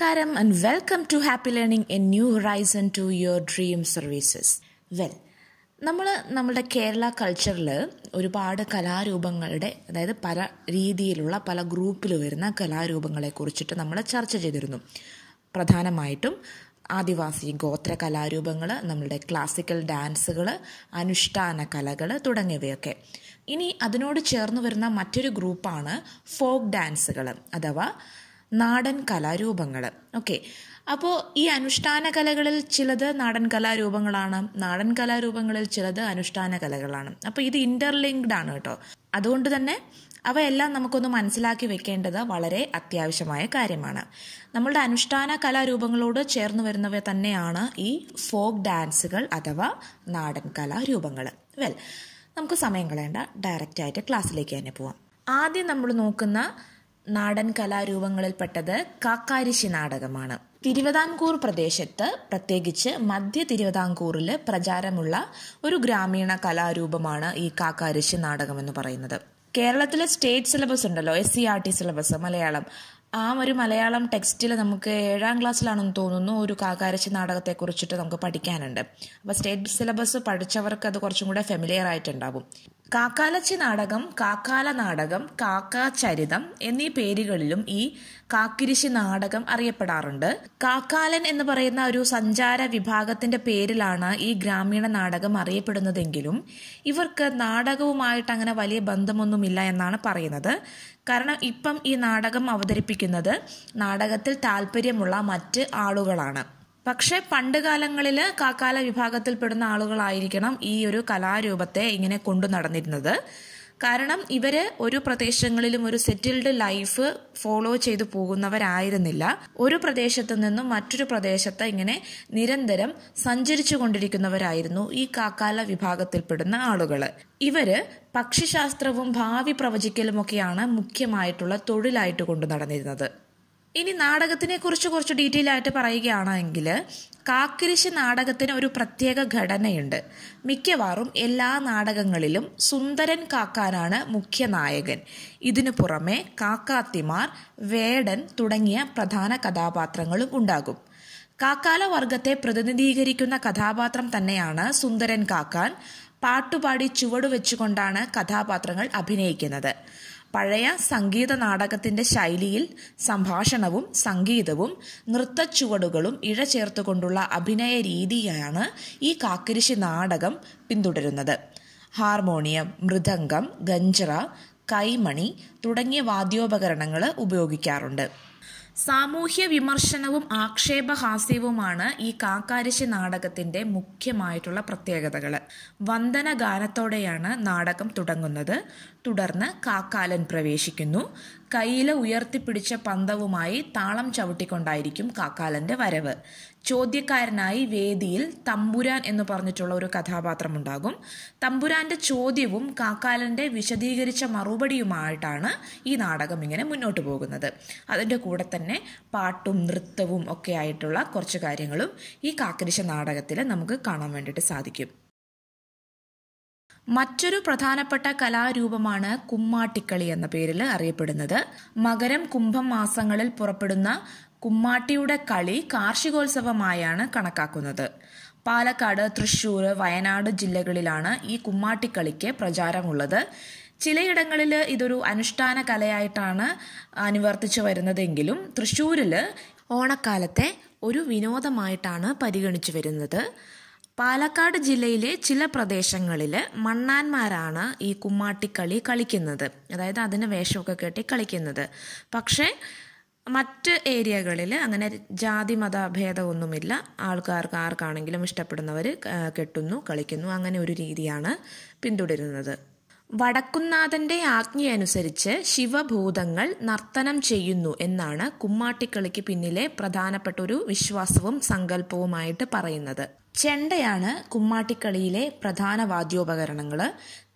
നമസ്കാരം and welcome to happy learning a new horizon to your dream services well നമ്മൾ നമ്മുടെ കേരള കൾച്ചറിൽ ഒരുപാട് കലാരൂപങ്ങളുടെ അതായത് പല രീതിയിലുള്ള പല ഗ്രൂപ്പിൽ വരുന്ന കലാരൂപങ്ങളെ കുറിച്ചിട്ട് നമ്മൾ ചർച്ച ചെയ്തിരുന്നു പ്രധാനമായിട്ടും ആദിവാസി ഗോത്ര കലാരൂപങ്ങൾ നമ്മളുടെ ക്ലാസിക്കൽ ഡാൻസുകൾ അനുഷ്ഠാന കലകൾ തുടങ്ങിയവയൊക്കെ ഇനി അതിനോട് ചേർന്ന് വരുന്ന മറ്റൊരു ഗ്രൂപ്പാണ് ഫോക്ക് ഡാൻസുകൾ അഥവാ നാടൻ കലാരൂപങ്ങൾ ഓക്കെ അപ്പോൾ ഈ അനുഷ്ഠാന കലകളിൽ ചിലത് നാടൻ കലാരൂപങ്ങളാണ് നാടൻ കലാരൂപങ്ങളിൽ ചിലത് അനുഷ്ഠാന കലകളാണ് അപ്പോൾ ഇത് ഇന്റർലിങ്ക്ഡ് ആണ് കേട്ടോ അതുകൊണ്ട് തന്നെ അവയെല്ലാം നമുക്കൊന്ന് മനസ്സിലാക്കി വെക്കേണ്ടത് വളരെ അത്യാവശ്യമായ കാര്യമാണ് നമ്മളുടെ അനുഷ്ഠാന കലാരൂപങ്ങളോട് ചേർന്ന് വരുന്നവ തന്നെയാണ് ഈ ഫോക്ക് ഡാൻസുകൾ അഥവാ നാടൻ കലാരൂപങ്ങൾ വെൽ നമുക്ക് സമയം കളയേണ്ട ഡയറക്റ്റ് ആയിട്ട് ക്ലാസ്സിലേക്ക് തന്നെ പോവാം ആദ്യം നമ്മൾ നോക്കുന്ന നാടൻ കലാരൂപങ്ങളിൽപ്പെട്ടത് കാക്കാരിശി നാടകമാണ് തിരുവിതാംകൂർ പ്രദേശത്ത് പ്രത്യേകിച്ച് മധ്യ തിരുവിതാംകൂറിൽ പ്രചാരമുള്ള ഒരു ഗ്രാമീണ കലാരൂപമാണ് ഈ കാക്കാരിശി നാടകം എന്ന് പറയുന്നത് കേരളത്തിലെ സ്റ്റേറ്റ് സിലബസ് ഉണ്ടല്ലോ S C R T syllabus Malayalam ആ ഒരു മലയാളം ടെക്സ്റ്റിൽ നമുക്ക് ഏഴാം ക്ലാസ്സിലാണെന്ന് തോന്നുന്നു ഒരു കാക്കാരശി നാടകത്തെ കുറിച്ചിട്ട് നമുക്ക് പഠിക്കാനുണ്ട് അപ്പോൾ സ്റ്റേറ്റ് സിലബസ് പഠിച്ചവർക്ക് അത് കുറച്ചും കൂടെ ഫെമിലിയർ ആയിട്ടുണ്ടാവും കാക്കാലച്ചി നാടകം കാക്കാല നാടകം കാക്കാചരിതം എന്നീ പേരുകളിലും ഈ കാക്കിരിശി നാടകം അറിയപ്പെടാറുണ്ട് കാക്കാലൻ എന്ന് പറയുന്ന ഒരു സഞ്ചാര വിഭാഗത്തിന്റെ പേരിലാണ് ഈ ഗ്രാമീണ നാടകം അറിയപ്പെടുന്നതെങ്കിലും ഇവർക്ക് നാടകവുമായിട്ട് അങ്ങനെ വലിയ ബന്ധമൊന്നുമില്ല എന്നാണ് പറയുന്നത് കാരണം ഇപ്പം ഈ നാടകം അവതരിപ്പിക്കുന്നത് നാടകത്തിൽ താല്പര്യമുള്ള മറ്റ് ആളുകളാണ് പക്ഷെ പണ്ട് കാലങ്ങളിൽ കാക്കാല വിഭാഗത്തിൽപ്പെടുന്ന ആളുകളായിരിക്കണം ഈ ഒരു കലാരൂപത്തെ ഇങ്ങനെ കൊണ്ടു നടന്നിരുന്നത് കാരണം ഇവര് ഒരു പ്രദേശങ്ങളിലും ഒരു സെറ്റിൽഡ് ലൈഫ് ഫോളോ ചെയ്തു പോകുന്നവരായിരുന്നില്ല ഒരു പ്രദേശത്തു നിന്നും മറ്റൊരു പ്രദേശത്ത് ഇങ്ങനെ നിരന്തരം സഞ്ചരിച്ചു കൊണ്ടിരിക്കുന്നവരായിരുന്നു ഈ കാക്കാല വിഭാഗത്തിൽപ്പെടുന്ന ആളുകൾ ഇവര് പക്ഷിശാസ്ത്രവും ഭാവി പ്രവചിക്കലുമൊക്കെയാണ് മുഖ്യമായിട്ടുള്ള തൊഴിലായിട്ട് കൊണ്ടു നടന്നിരുന്നത് ഇനി നാടകത്തിനെ കുറിച്ച് കുറച്ച് ഡീറ്റെയിൽ ആയിട്ട് പറയുകയാണെങ്കിൽ കാക്കിരിശ് നാടകത്തിന് ഒരു പ്രത്യേക ഘടനയുണ്ട് മിക്കവാറും എല്ലാ നാടകങ്ങളിലും സുന്ദരൻ കാക്കാനാണ് മുഖ്യ നായകൻ ഇതിനു പുറമെ കാക്കാത്തിമാർ വേടൻ തുടങ്ങിയ പ്രധാന കഥാപാത്രങ്ങളും ഉണ്ടാകും കാക്കാല വർഗത്തെ പ്രതിനിധീകരിക്കുന്ന കഥാപാത്രം തന്നെയാണ് സുന്ദരൻ കാക്കാൻ പാട്ടുപാടി ചുവടുവെച്ചുകൊണ്ടാണ് കഥാപാത്രങ്ങൾ അഭിനയിക്കുന്നത് പഴയ സംഗീത നാടകത്തിന്റെ ശൈലിയിൽ സംഭാഷണവും സംഗീതവും നൃത്തച്ചുവടുകളും ഇഴചേർത്തുകൊണ്ടുള്ള അഭിനയ രീതിയാണ് ഈ കാക്കിരിശി നാടകം പിന്തുടരുന്നത് ഹാർമോണിയം മൃദംഗം ഗഞ്ചറ കൈമണി തുടങ്ങിയ വാദ്യോപകരണങ്ങൾ ഉപയോഗിക്കാറുണ്ട് സാമൂഹ്യ വിമർശനവും ആക്ഷേപഹാസ്യവുമാണ് ഈ കാക്കാരിശി നാടകത്തിന്റെ മുഖ്യമായിട്ടുള്ള പ്രത്യേകതകൾ വന്ദന ഗാനത്തോടെയാണ് നാടകം തുടങ്ങുന്നത് തുടർന്ന് കാക്കാലൻ പ്രവേശിക്കുന്നു കയ്യിൽ ഉയർത്തിപ്പിടിച്ച പന്തവുമായി താളം ചവിട്ടിക്കൊണ്ടായിരിക്കും കാക്കാലന്റെ വരവ് ചോദ്യക്കാരനായി വേദിയിൽ തമ്പുരാൻ എന്ന് പറഞ്ഞിട്ടുള്ള ഒരു കഥാപാത്രം ഉണ്ടാകും തമ്പുരാന്റെ ചോദ്യവും കാക്കാലന്റെ വിശദീകരിച്ച മറുപടിയുമായിട്ടാണ് ഈ നാടകം ഇങ്ങനെ മുന്നോട്ട് പോകുന്നത് അതിൻ്റെ കൂടെ തന്നെ പാട്ടും നൃത്തവും ഒക്കെ ആയിട്ടുള്ള കുറച്ച് കാര്യങ്ങളും ഈ കാക്കരിശ നാടകത്തിൽ നമുക്ക് കാണാൻ വേണ്ടിയിട്ട് സാധിക്കും മറ്റൊരു പ്രധാനപ്പെട്ട കലാരൂപമാണ് കുമ്മാട്ടിക്കളി എന്ന പേരിൽ അറിയപ്പെടുന്നത് മകരം കുംഭം മാസങ്ങളിൽ പുറപ്പെടുന്ന കുമ്മാട്ടിയുടെ കളി കാർഷികോത്സവമായാണ് കണക്കാക്കുന്നത് പാലക്കാട് തൃശൂർ വയനാട് ജില്ലകളിലാണ് ഈ കുമ്മാട്ടിക്കളിക്ക് പ്രചാരമുള്ളത് ചിലയിടങ്ങളിൽ ഇതൊരു അനുഷ്ഠാന കലയായിട്ടാണ് അനുവർത്തിച്ചു വരുന്നതെങ്കിലും തൃശ്ശൂരിൽ ഓണക്കാലത്തെ ഒരു വിനോദമായിട്ടാണ് പരിഗണിച്ചു വരുന്നത് പാലക്കാട് ജില്ലയിലെ ചില പ്രദേശങ്ങളിൽ മണ്ണാന്മാരാണ് ഈ കുമ്മാട്ടിക്കളി കളിക്കുന്നത് അതായത് അതിന് വേഷമൊക്കെ കെട്ടി കളിക്കുന്നത് പക്ഷേ മറ്റ് ഏരിയകളിൽ അങ്ങനെ ജാതി മത ഭേദമൊന്നുമില്ല ആൾക്കാർക്ക് ആർക്കാണെങ്കിലും ഇഷ്ടപ്പെടുന്നവർ കെട്ടുന്നു കളിക്കുന്നു അങ്ങനെ ഒരു രീതിയാണ് പിന്തുടരുന്നത് വടക്കുന്നാഥന്റെ ആജ്ഞയനുസരിച്ച് ശിവഭൂതങ്ങൾ നർത്തനം ചെയ്യുന്നു എന്നാണ് കുമ്മാട്ടിക്കളിക്ക് പിന്നിലെ പ്രധാനപ്പെട്ട ഒരു വിശ്വാസവും സങ്കല്പവുമായിട്ട് പറയുന്നത് ചെണ്ടയാണ് കുമ്മാട്ടിക്കളിയിലെ പ്രധാന വാദ്യോപകരണങ്ങൾ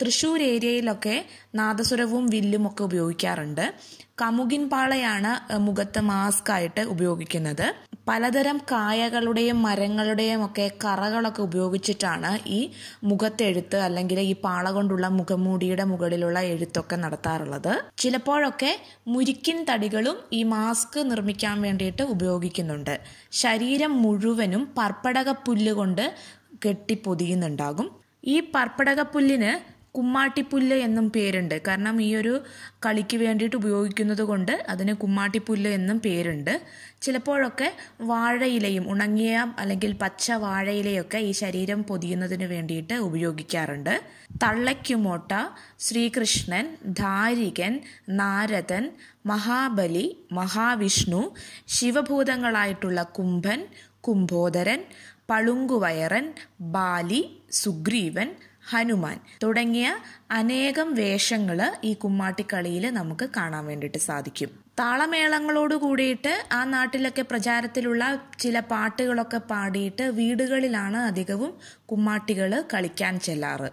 തൃശ്ശൂർ ഏരിയയിലൊക്കെ നാദസ്വരവും വില്ലും ഒക്കെ ഉപയോഗിക്കാറുണ്ട് കമുകിൻ പാളയാണ് മുഖത്ത് മാസ്ക് ആയിട്ട് ഉപയോഗിക്കുന്നത് പലതരം കായകളുടെയും മരങ്ങളുടെയും ഒക്കെ കറകളൊക്കെ ഉപയോഗിച്ചിട്ടാണ് ഈ മുഖത്തെഴുത്ത് അല്ലെങ്കിൽ ഈ പാള കൊണ്ടുള്ള മുഖമൂടിയുടെ മുകളിലുള്ള എഴുത്തൊക്കെ നടത്താറുള്ളത് ചിലപ്പോഴൊക്കെ മുരിക്കിൻ തടികളും ഈ മാസ്ക് നിർമ്മിക്കാൻ വേണ്ടിയിട്ട് ഉപയോഗിക്കുന്നുണ്ട് ശരീരം മുഴുവനും പർപ്പടക പുല്ല് കൊണ്ട് കെട്ടിപ്പൊതിയുന്നുണ്ടാകും ഈ പർപ്പടകപ്പുല്ലിന് കുമ്മാട്ടിപ്പുല്ല് എന്നും പേരുണ്ട് കാരണം ഈ ഒരു കളിക്ക് വേണ്ടിയിട്ട് ഉപയോഗിക്കുന്നത് കൊണ്ട് അതിന് കുമ്മാട്ടിപ്പുല്ല് എന്നും പേരുണ്ട് ചിലപ്പോഴൊക്കെ വാഴയിലയും ഉണങ്ങിയ അല്ലെങ്കിൽ പച്ച വാഴയിലയൊക്കെ ഈ ശരീരം പൊതിയുന്നതിന് വേണ്ടിയിട്ട് ഉപയോഗിക്കാറുണ്ട് തള്ളയ്ക്കുമോട്ട ശ്രീകൃഷ്ണൻ ധാരികൻ നാരദൻ മഹാബലി മഹാവിഷ്ണു ശിവഭൂതങ്ങളായിട്ടുള്ള കുംഭൻ കുംഭോദരൻ പളുങ്കുവയറൻ ബാലി സുഗ്രീവൻ ഹനുമാൻ തുടങ്ങിയ അനേകം വേഷങ്ങൾ ഈ കുമ്മാട്ടിക്കളിയിൽ നമുക്ക് കാണാൻ വേണ്ടിയിട്ട് സാധിക്കും താളമേളങ്ങളോട് കൂടിയിട്ട് ആ നാട്ടിലൊക്കെ പ്രചാരത്തിലുള്ള ചില പാട്ടുകളൊക്കെ പാടിയിട്ട് വീടുകളിലാണ് അധികവും കുമ്മാട്ടികൾ കളിക്കാൻ ചെല്ലാറ്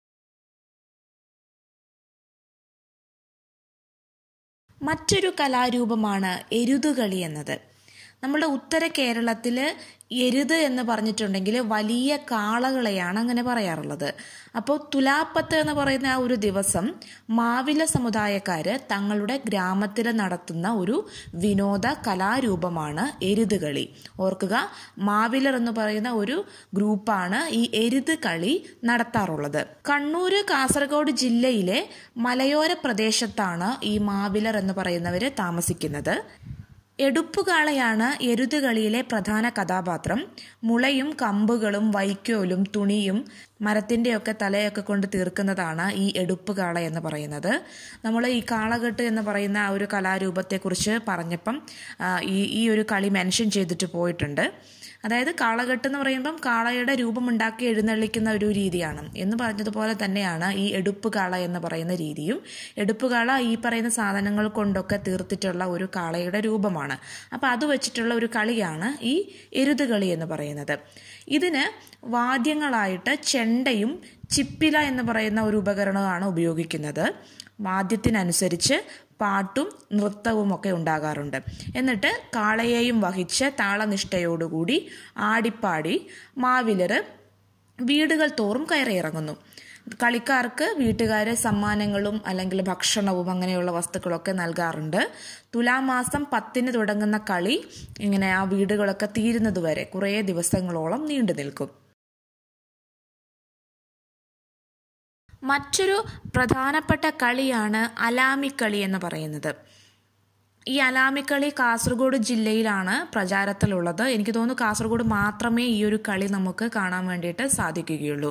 മറ്റൊരു കലാരൂപമാണ് എരുതുകളി എന്നത് നമ്മുടെ ഉത്തര കേരളത്തിൽ എരുത് എന്ന് പറഞ്ഞിട്ടുണ്ടെങ്കിൽ വലിയ കാളകളെയാണ് അങ്ങനെ പറയാറുള്ളത് അപ്പോൾ തുലാപ്പത്ത് എന്ന് പറയുന്ന ആ ഒരു ദിവസം മാവില സമുദായക്കാർ തങ്ങളുടെ ഗ്രാമത്തിൽ നടത്തുന്ന ഒരു വിനോദ കലാരൂപമാണ് എരുത് കളി ഓർക്കുക മാവിലർ എന്ന് പറയുന്ന ഒരു ഗ്രൂപ്പാണ് ഈ എരുത് കളി നടത്താറുള്ളത് കണ്ണൂർ കാസർഗോഡ് ജില്ലയിലെ മലയോര പ്രദേശത്താണ് ഈ മാവിലർ എന്ന് പറയുന്നവർ താമസിക്കുന്നത് എടുപ്പുകാളയാണ് എരുതുകളിയിലെ പ്രധാന കഥാപാത്രം മുളയും കമ്പുകളും വൈക്കോലും തുണിയും മരത്തിൻ്റെയൊക്കെ തലയൊക്കെ കൊണ്ട് തീർക്കുന്നതാണ് ഈ എടുപ്പുകാള എന്ന് പറയുന്നത് നമ്മൾ ഈ കാളകെട്ട് എന്ന് പറയുന്ന ആ ഒരു കലാരൂപത്തെക്കുറിച്ച് പറഞ്ഞപ്പം ഈ ഈ ഒരു കളി മെൻഷൻ ചെയ്തിട്ട് പോയിട്ടുണ്ട് അതായത് കാളകെട്ട് എന്ന് പറയുമ്പം കാളയുടെ രൂപമുണ്ടാക്കി എഴുന്നള്ളിക്കുന്ന ഒരു രീതിയാണ് എന്ന് പറഞ്ഞതുപോലെ തന്നെയാണ് ഈ എടുപ്പ് കാള എന്ന് പറയുന്ന രീതിയും എടുപ്പ് കാള ഈ പറയുന്ന സാധനങ്ങൾ കൊണ്ടൊക്കെ തീർത്തിട്ടുള്ള ഒരു കാളയുടെ രൂപമാണ് അപ്പോൾ അത് വെച്ചിട്ടുള്ള ഒരു കളിയാണ് ഈ എരുതുകളി എന്ന് പറയുന്നത് ഇതിന് വാദ്യങ്ങളായിട്ട് ചെണ്ടയും ചിപ്പില എന്ന് പറയുന്ന ഒരു ഉപകരണമാണ് ഉപയോഗിക്കുന്നത് വാദ്യത്തിനനുസരിച്ച് പാട്ടും നൃത്തവും ഒക്കെ ഉണ്ടാകാറുണ്ട് എന്നിട്ട് കാളയെയും വഹിച്ച് താളനിഷ്ഠയോടുകൂടി ആടിപ്പാടി മാവിലർ വീടുകൾ തോറും കയറിയിറങ്ങുന്നു കളിക്കാർക്ക് വീട്ടുകാർ സമ്മാനങ്ങളും അല്ലെങ്കിൽ ഭക്ഷണവും അങ്ങനെയുള്ള വസ്തുക്കളൊക്കെ നൽകാറുണ്ട് തുലാമാസം പത്തിന് തുടങ്ങുന്ന കളി ഇങ്ങനെ ആ വീടുകളൊക്കെ തീരുന്നത് വരെ കുറേ ദിവസങ്ങളോളം നീണ്ടു നിൽക്കും മറ്റൊരു പ്രധാനപ്പെട്ട കളിയാണ് അലാമിക്കളി എന്ന് പറയുന്നത് ഈ അലാമിക്കളി കാസർഗോഡ് ജില്ലയിലാണ് പ്രചാരത്തിലുള്ളത് എനിക്ക് തോന്നുന്നു കാസർഗോഡ് മാത്രമേ ഈ ഒരു കളി നമുക്ക് കാണാൻ വേണ്ടിയിട്ട് സാധിക്കുകയുള്ളൂ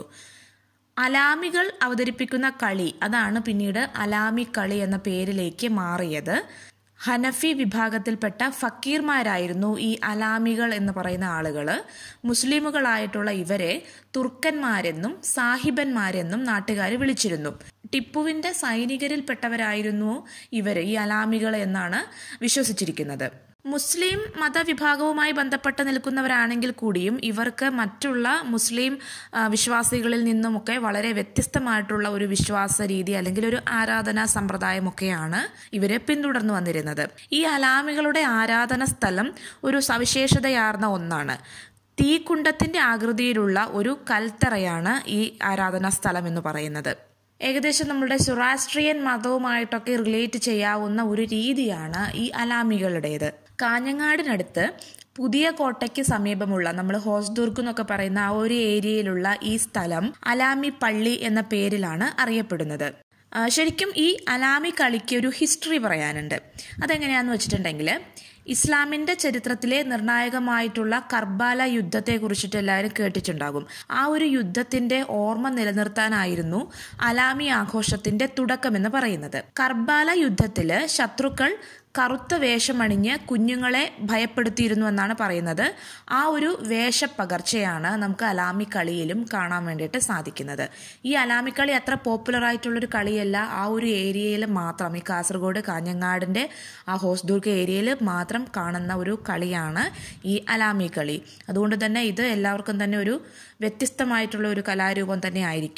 അലാമികൾ അവതരിപ്പിക്കുന്ന കളി അതാണ് പിന്നീട് അലാമിക്കളി എന്ന പേരിലേക്ക് മാറിയത് ഹനഫി വിഭാഗത്തിൽപ്പെട്ട ഫക്കീർമാരായിരുന്നു ഈ അലാമികൾ എന്ന് പറയുന്ന ആളുകൾ മുസ്ലിമുകളായിട്ടുള്ള ഇവരെ തുർക്കന്മാരെന്നും സാഹിബന്മാരെന്നും നാട്ടുകാർ വിളിച്ചിരുന്നു ടിപ്പുവിന്റെ സൈനികരിൽപ്പെട്ടവരായിരുന്നു ഇവർ ഈ അലാമികൾ എന്നാണ് വിശ്വസിച്ചിരിക്കുന്നത് മുസ്ലിം മതവിഭാഗവുമായി ബന്ധപ്പെട്ട് നിൽക്കുന്നവരാണെങ്കിൽ കൂടിയും ഇവർക്ക് മറ്റുള്ള മുസ്ലിം വിശ്വാസികളിൽ നിന്നുമൊക്കെ വളരെ വ്യത്യസ്തമായിട്ടുള്ള ഒരു വിശ്വാസ രീതി അല്ലെങ്കിൽ ഒരു ആരാധനാ സമ്പ്രദായമൊക്കെയാണ് ഇവരെ പിന്തുടർന്നു വന്നിരുന്നത് ഈ അലാമികളുടെ ആരാധന സ്ഥലം ഒരു സവിശേഷതയാർന്ന ഒന്നാണ് തീക്കുണ്ടത്തിന്റെ ആകൃതിയിലുള്ള ഒരു കൽത്തറയാണ് ഈ ആരാധനാ സ്ഥലം എന്ന് പറയുന്നത് ഏകദേശം നമ്മുടെ സുറാസ്ട്രിയൻ മതവുമായിട്ടൊക്കെ റിലേറ്റ് ചെയ്യാവുന്ന ഒരു രീതിയാണ് ഈ അലാമികളുടേത് കാഞ്ഞങ്ങാടിനടുത്ത് പുതിയ കോട്ടയ്ക്ക് സമീപമുള്ള നമ്മൾ ഹോസ്ദുർഗ് എന്നൊക്കെ പറയുന്ന ആ ഒരു ഏരിയയിലുള്ള ഈ സ്ഥലം അലാമി പള്ളി എന്ന പേരിലാണ് അറിയപ്പെടുന്നത് ശരിക്കും ഈ അലാമി കളിക്ക് ഒരു ഹിസ്റ്ററി പറയാനുണ്ട് അതെങ്ങനെയാന്ന് വെച്ചിട്ടുണ്ടെങ്കിൽ ഇസ്ലാമിന്റെ ചരിത്രത്തിലെ നിർണായകമായിട്ടുള്ള കർബാല യുദ്ധത്തെ കുറിച്ചിട്ട് എല്ലാവരും കേട്ടിട്ടുണ്ടാകും ആ ഒരു യുദ്ധത്തിന്റെ ഓർമ്മ നിലനിർത്താനായിരുന്നു അലാമി ആഘോഷത്തിന്റെ തുടക്കമെന്ന് പറയുന്നത് കർബാല യുദ്ധത്തില് ശത്രുക്കൾ കറുത്ത വേഷമണിഞ്ഞ് കുഞ്ഞുങ്ങളെ ഭയപ്പെടുത്തിയിരുന്നു എന്നാണ് പറയുന്നത് ആ ഒരു വേഷപ്പകർച്ചയാണ് നമുക്ക് അലാമി കളിയിലും കാണാൻ വേണ്ടിയിട്ട് സാധിക്കുന്നത് ഈ അലാമി കളി അത്ര പോപ്പുലർ ആയിട്ടുള്ളൊരു കളിയല്ല ആ ഒരു ഏരിയയിൽ മാത്രം ഈ കാസർഗോഡ് കാഞ്ഞങ്ങാടിൻ്റെ ആ ഹോസ്ദുർഗ് ഏരിയയിൽ മാത്രം കാണുന്ന ഒരു കളിയാണ് ഈ അലാമി കളി അതുകൊണ്ട് തന്നെ ഇത് എല്ലാവർക്കും തന്നെ ഒരു വ്യത്യസ്തമായിട്ടുള്ള ഒരു കലാരൂപം തന്നെ ആയിരിക്കും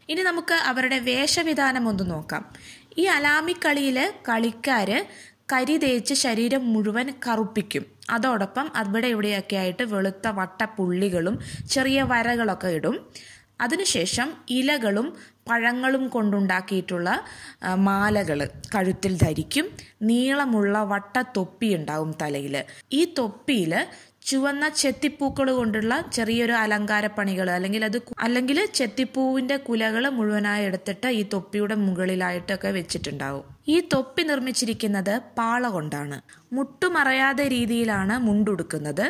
ഇനി നമുക്ക് അവരുടെ വേഷവിധാനം ഒന്ന് നോക്കാം ഈ അലാമിക്കളിയിൽ കളിക്കാര് കരി തേച്ച് ശരീരം മുഴുവൻ കറുപ്പിക്കും അതോടൊപ്പം അവിടെ ഇവിടെയൊക്കെ ആയിട്ട് വെളുത്ത വട്ടപ്പുള്ളികളും ചെറിയ വരകളൊക്കെ ഇടും അതിനുശേഷം ഇലകളും പഴങ്ങളും കൊണ്ടുണ്ടാക്കിയിട്ടുള്ള മാലകൾ കഴുത്തിൽ ധരിക്കും നീളമുള്ള വട്ട തൊപ്പി ഉണ്ടാവും തലയിൽ ഈ തൊപ്പിയിൽ ചുവന്ന ചെത്തിപ്പൂക്കൾ കൊണ്ടുള്ള ചെറിയൊരു അലങ്കാരപ്പണികൾ അല്ലെങ്കിൽ അത് അല്ലെങ്കിൽ ചെത്തിപ്പൂവിന്റെ കുലകൾ മുഴുവനായി എടുത്തിട്ട് ഈ തൊപ്പിയുടെ മുകളിലായിട്ടൊക്കെ വെച്ചിട്ടുണ്ടാവും ഈ തൊപ്പി നിർമ്മിച്ചിരിക്കുന്നത് പാള കൊണ്ടാണ് മുട്ടുമറയാതെ രീതിയിലാണ് മുണ്ടുടുക്കുന്നത്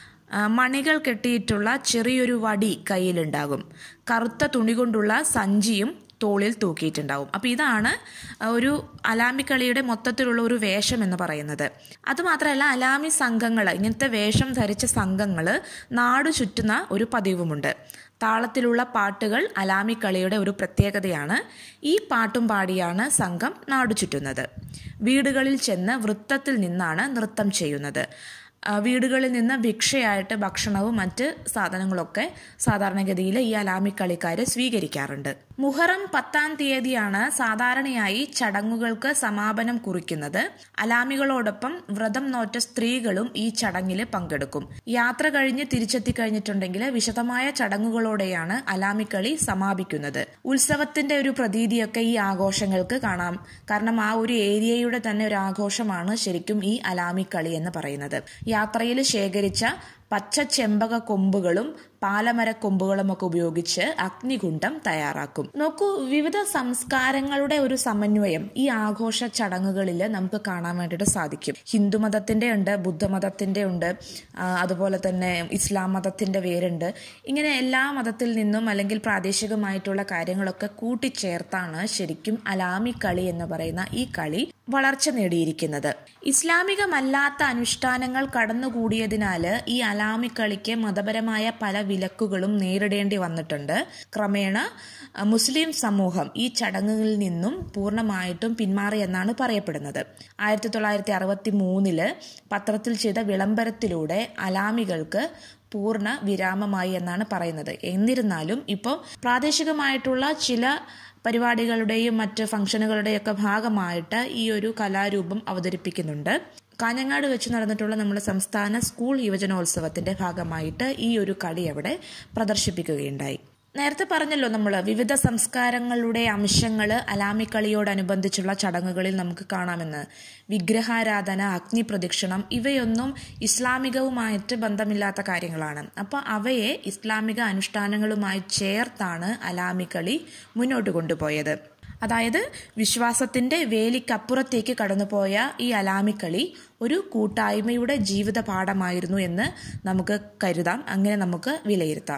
മണികൾ കെട്ടിയിട്ടുള്ള ചെറിയൊരു വടി കയ്യിലുണ്ടാകും കറുത്ത തുണി കൊണ്ടുള്ള സഞ്ചിയും തോളിൽ തൂക്കിയിട്ടുണ്ടാവും അപ്പോൾ ഇതാണ് ഒരു അലാമിക്കളിയുടെ മൊത്തത്തിലുള്ള ഒരു വേഷം എന്ന് പറയുന്നത് അതുമാത്രമല്ല അലാമി സംഘങ്ങൾ ഇങ്ങനത്തെ വേഷം ധരിച്ച സംഘങ്ങൾ നാടു ചുറ്റുന്ന ഒരു പതിവുമുണ്ട് താളത്തിലുള്ള പാട്ടുകൾ അലാമിക്കളിയുടെ ഒരു പ്രത്യേകതയാണ് ഈ പാട്ടും പാടിയാണ് സംഘം നാടു ചുറ്റുന്നത് വീടുകളിൽ ചെന്ന് വൃത്തത്തിൽ നിന്നാണ് നൃത്തം ചെയ്യുന്നത് വീടുകളിൽ നിന്ന് ഭിക്ഷയായിട്ട് ഭക്ഷണവും മറ്റ് സാധനങ്ങളൊക്കെ സാധാരണഗതിയിൽ ഈ അലാമി കളിക്കാർ സ്വീകരിക്കാറുണ്ട് മുഹറം പത്താം തീയതിയാണ് സാധാരണയായി ചടങ്ങുകൾക്ക് സമാപനം കുറിക്കുന്നത് അലാമികളോടൊപ്പം വ്രതം നോറ്റ സ്ത്രീകളും ഈ ചടങ്ങിൽ പങ്കെടുക്കും യാത്ര കഴിഞ്ഞ് തിരിച്ചെത്തി കഴിഞ്ഞിട്ടുണ്ടെങ്കിൽ വിശദമായ ചടങ്ങുകളോടെയാണ് അലാമിക്കളി സമാപിക്കുന്നത് ഉത്സവത്തിന്റെ ഒരു പ്രതീതിയൊക്കെ ഈ ആഘോഷങ്ങൾക്ക് കാണാം കാരണം ആ ഒരു ഏരിയയുടെ തന്നെ ഒരു ആഘോഷമാണ് ശരിക്കും ഈ അലാമിക്കളി എന്ന് പറയുന്നത് യാത്രയിൽ ശേഖരിച്ച പച്ച ചെമ്പക കൊമ്പുകളും പാലമര കൊമ്പുകളും ഒക്കെ ഉപയോഗിച്ച് അഗ്നികുണ്ഡം തയ്യാറാക്കും നോക്കൂ വിവിധ സംസ്കാരങ്ങളുടെ ഒരു സമന്വയം ഈ ആഘോഷ ചടങ്ങുകളിൽ നമുക്ക് കാണാൻ വേണ്ടിയിട്ട് സാധിക്കും ഹിന്ദു മതത്തിന്റെ ഉണ്ട് ബുദ്ധമതത്തിന്റെ ഉണ്ട് അതുപോലെ തന്നെ ഇസ്ലാം മതത്തിന്റെ വേരുണ്ട് ഇങ്ങനെ എല്ലാ മതത്തിൽ നിന്നും അല്ലെങ്കിൽ പ്രാദേശികമായിട്ടുള്ള കാര്യങ്ങളൊക്കെ കൂട്ടിച്ചേർത്താണ് ശരിക്കും അലാമി കളി എന്ന് പറയുന്ന ഈ കളി വളർച്ച നേടിയിരിക്കുന്നത് ഇസ്ലാമികമല്ലാത്ത അനുഷ്ഠാനങ്ങൾ കടന്നുകൂടിയതിനാൽ ഈ അലാമി കളിക്ക് മതപരമായ പല വിലക്കുകളും നേരിടേണ്ടി വന്നിട്ടുണ്ട് ക്രമേണ മുസ്ലിം സമൂഹം ഈ ചടങ്ങുകളിൽ നിന്നും പൂർണ്ണമായിട്ടും പിന്മാറി എന്നാണ് പറയപ്പെടുന്നത് ആയിരത്തി തൊള്ളായിരത്തി അറുപത്തി മൂന്നില് പത്രത്തിൽ ചെയ്ത വിളംബരത്തിലൂടെ അലാമികൾക്ക് പൂർണ്ണ വിരാമമായി എന്നാണ് പറയുന്നത് എന്നിരുന്നാലും ഇപ്പോൾ പ്രാദേശികമായിട്ടുള്ള ചില പരിപാടികളുടെയും മറ്റ് ഫംഗ്ഷനുകളുടെയൊക്കെ ഭാഗമായിട്ട് ഈ ഒരു കലാരൂപം അവതരിപ്പിക്കുന്നുണ്ട് കാഞ്ഞങ്ങാട് വെച്ച് നടന്നിട്ടുള്ള നമ്മുടെ സംസ്ഥാന സ്കൂൾ യുവജനോത്സവത്തിന്റെ ഭാഗമായിട്ട് ഈ ഒരു കളി അവിടെ പ്രദർശിപ്പിക്കുകയുണ്ടായി നേരത്തെ പറഞ്ഞല്ലോ നമ്മൾ വിവിധ സംസ്കാരങ്ങളുടെ അംശങ്ങൾ അലാമിക്കളിയോടനുബന്ധിച്ചുള്ള ചടങ്ങുകളിൽ നമുക്ക് കാണാമെന്ന് വിഗ്രഹാരാധന അഗ്നി പ്രദക്ഷിണം ഇവയൊന്നും ഇസ്ലാമികവുമായിട്ട് ബന്ധമില്ലാത്ത കാര്യങ്ങളാണ് അപ്പോൾ അവയെ ഇസ്ലാമിക അനുഷ്ഠാനങ്ങളുമായി ചേർത്താണ് അലാമിക്കളി മുന്നോട്ട് കൊണ്ടുപോയത് അതായത് വിശ്വാസത്തിന്റെ വേലിക്കപ്പുറത്തേക്ക് കടന്നുപോയ ഈ അലാമിക്കളി ഒരു കൂട്ടായ്മയുടെ ജീവിത പാഠമായിരുന്നു എന്ന് നമുക്ക് കരുതാം അങ്ങനെ നമുക്ക് വിലയിരുത്താം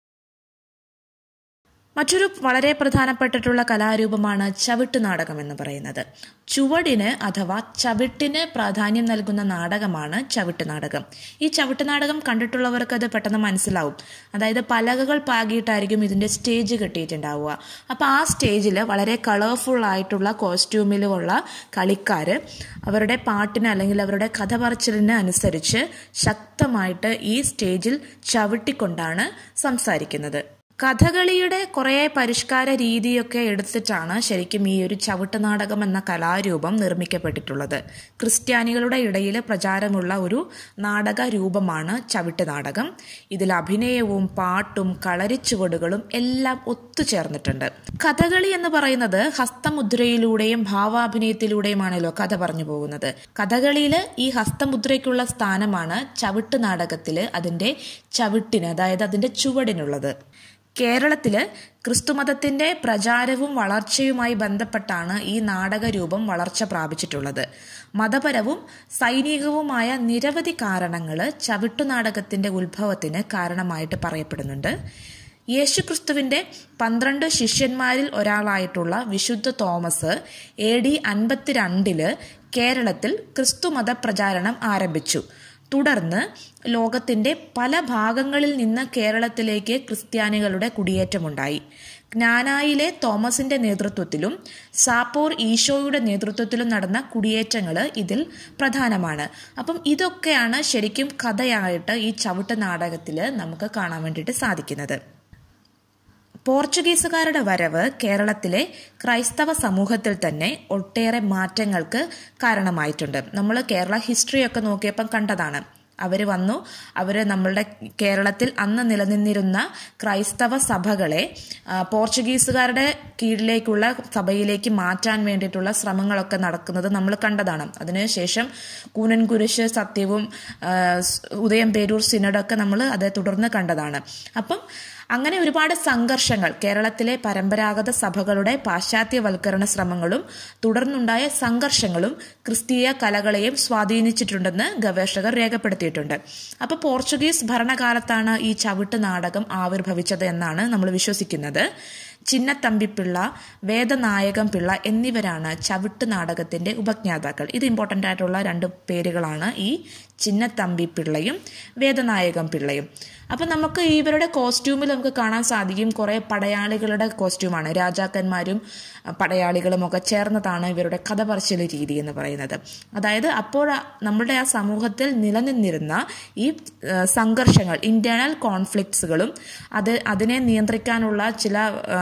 മറ്റൊരു വളരെ പ്രധാനപ്പെട്ടിട്ടുള്ള കലാരൂപമാണ് ചവിട്ട് നാടകം എന്ന് പറയുന്നത് ചുവടിന് അഥവാ ചവിട്ടിന് പ്രാധാന്യം നൽകുന്ന നാടകമാണ് ചവിട്ട് നാടകം ഈ ചവിട്ട് നാടകം കണ്ടിട്ടുള്ളവർക്ക് അത് പെട്ടെന്ന് മനസ്സിലാവും അതായത് പലകകൾ പാകിയിട്ടായിരിക്കും ഇതിന്റെ സ്റ്റേജ് കെട്ടിയിട്ടുണ്ടാവുക അപ്പോൾ ആ സ്റ്റേജിൽ വളരെ കളർഫുൾ ആയിട്ടുള്ള കോസ്റ്റ്യൂമിലുള്ള കളിക്കാർ അവരുടെ പാട്ടിന് അല്ലെങ്കിൽ അവരുടെ കഥ പറച്ചിലിന് അനുസരിച്ച് ശക്തമായിട്ട് ഈ സ്റ്റേജിൽ ചവിട്ടിക്കൊണ്ടാണ് സംസാരിക്കുന്നത് കഥകളിയുടെ കുറേ പരിഷ്കാര രീതിയൊക്കെ എടുത്തിട്ടാണ് ശരിക്കും ഈ ഒരു ചവിട്ട് നാടകം എന്ന കലാരൂപം നിർമ്മിക്കപ്പെട്ടിട്ടുള്ളത് ക്രിസ്ത്യാനികളുടെ ഇടയിൽ പ്രചാരമുള്ള ഒരു നാടക രൂപമാണ് ചവിട്ട് നാടകം ഇതിൽ അഭിനയവും പാട്ടും കളരിച്ചുവടുകളും എല്ലാം ഒത്തുചേർന്നിട്ടുണ്ട് കഥകളി എന്ന് പറയുന്നത് ഹസ്തമുദ്രയിലൂടെയും ഭാവാഭിനയത്തിലൂടെയുമാണല്ലോ കഥ പറഞ്ഞു പോകുന്നത് കഥകളിയിൽ ഈ ഹസ്തമുദ്രയ്ക്കുള്ള സ്ഥാനമാണ് ചവിട്ട് നാടകത്തിൽ അതിന്റെ ചവിട്ടിന് അതായത് അതിന്റെ ചുവടിനുള്ളത് കേരളത്തില് ക്രിസ്തുമതത്തിന്റെ പ്രചാരവും വളർച്ചയുമായി ബന്ധപ്പെട്ടാണ് ഈ നാടകരൂപം വളർച്ച പ്രാപിച്ചിട്ടുള്ളത് മതപരവും സൈനികവുമായ നിരവധി കാരണങ്ങൾ ചവിട്ടുനാടകത്തിന്റെ ഉത്ഭവത്തിന് കാരണമായിട്ട് പറയപ്പെടുന്നുണ്ട് യേശുക്രിസ്തുവിന്റെ പന്ത്രണ്ട് ശിഷ്യന്മാരിൽ ഒരാളായിട്ടുള്ള വിശുദ്ധ തോമസ് എ ഡി അൻപത്തിരണ്ടില് കേരളത്തിൽ ക്രിസ്തുമത പ്രചാരണം ആരംഭിച്ചു തുടർന്ന് ലോകത്തിന്റെ പല ഭാഗങ്ങളിൽ നിന്ന് കേരളത്തിലേക്ക് ക്രിസ്ത്യാനികളുടെ കുടിയേറ്റമുണ്ടായി ജ്ഞാനായിലെ തോമസിന്റെ നേതൃത്വത്തിലും സാപ്പോർ ഈശോയുടെ നേതൃത്വത്തിലും നടന്ന കുടിയേറ്റങ്ങൾ ഇതിൽ പ്രധാനമാണ് അപ്പം ഇതൊക്കെയാണ് ശരിക്കും കഥയായിട്ട് ഈ ചവിട്ട് നാടകത്തിൽ നമുക്ക് കാണാൻ വേണ്ടിയിട്ട് സാധിക്കുന്നത് പോർച്ചുഗീസുകാരുടെ വരവ് കേരളത്തിലെ ക്രൈസ്തവ സമൂഹത്തിൽ തന്നെ ഒട്ടേറെ മാറ്റങ്ങൾക്ക് കാരണമായിട്ടുണ്ട് നമ്മൾ കേരള ഹിസ്റ്ററിയൊക്കെ നോക്കിയപ്പം കണ്ടതാണ് അവർ വന്നു അവർ നമ്മളുടെ കേരളത്തിൽ അന്ന് നിലനിന്നിരുന്ന ക്രൈസ്തവ സഭകളെ പോർച്ചുഗീസുകാരുടെ കീഴിലേക്കുള്ള സഭയിലേക്ക് മാറ്റാൻ വേണ്ടിയിട്ടുള്ള ശ്രമങ്ങളൊക്കെ നടക്കുന്നത് നമ്മൾ കണ്ടതാണ് അതിനുശേഷം കൂനൻകുരിശ് സത്യവും ഉദയം പേരൂർ സിനഡൊക്കെ നമ്മൾ അത് തുടർന്ന് കണ്ടതാണ് അപ്പം അങ്ങനെ ഒരുപാട് സംഘർഷങ്ങൾ കേരളത്തിലെ പരമ്പരാഗത സഭകളുടെ പാശ്ചാത്യവൽക്കരണ ശ്രമങ്ങളും തുടർന്നുണ്ടായ സംഘർഷങ്ങളും ക്രിസ്തീയ കലകളെയും സ്വാധീനിച്ചിട്ടുണ്ടെന്ന് ഗവേഷകർ രേഖപ്പെടുത്തിയിട്ടുണ്ട് അപ്പോൾ പോർച്ചുഗീസ് ഭരണകാലത്താണ് ഈ ചവിട്ട് നാടകം ആവിർഭവിച്ചത് എന്നാണ് നമ്മൾ വിശ്വസിക്കുന്നത് ചിന്നത്തമ്പിപ്പിള്ള വേദനായകം പിള്ള എന്നിവരാണ് ചവിട്ട് നാടകത്തിന്റെ ഉപജ്ഞാതാക്കൾ ഇത് ഇമ്പോർട്ടൻ്റ് ആയിട്ടുള്ള രണ്ട് പേരുകളാണ് ഈ ചിന്നത്തമ്പി പിള്ളയും വേദനായകം പിള്ളയും അപ്പം നമുക്ക് ഇവരുടെ കോസ്റ്റ്യൂമിൽ നമുക്ക് കാണാൻ സാധിക്കും കുറേ പടയാളികളുടെ കോസ്റ്റ്യൂമാണ് രാജാക്കന്മാരും പടയാളികളും ഒക്കെ ചേർന്നതാണ് ഇവരുടെ കഥ പറച്ചിൽ രീതി എന്ന് പറയുന്നത് അതായത് അപ്പോൾ നമ്മുടെ ആ സമൂഹത്തിൽ നിലനിന്നിരുന്ന ഈ സംഘർഷങ്ങൾ ഇന്റേണൽ കോൺഫ്ലിക്ട്സുകളും അത് അതിനെ നിയന്ത്രിക്കാനുള്ള ചില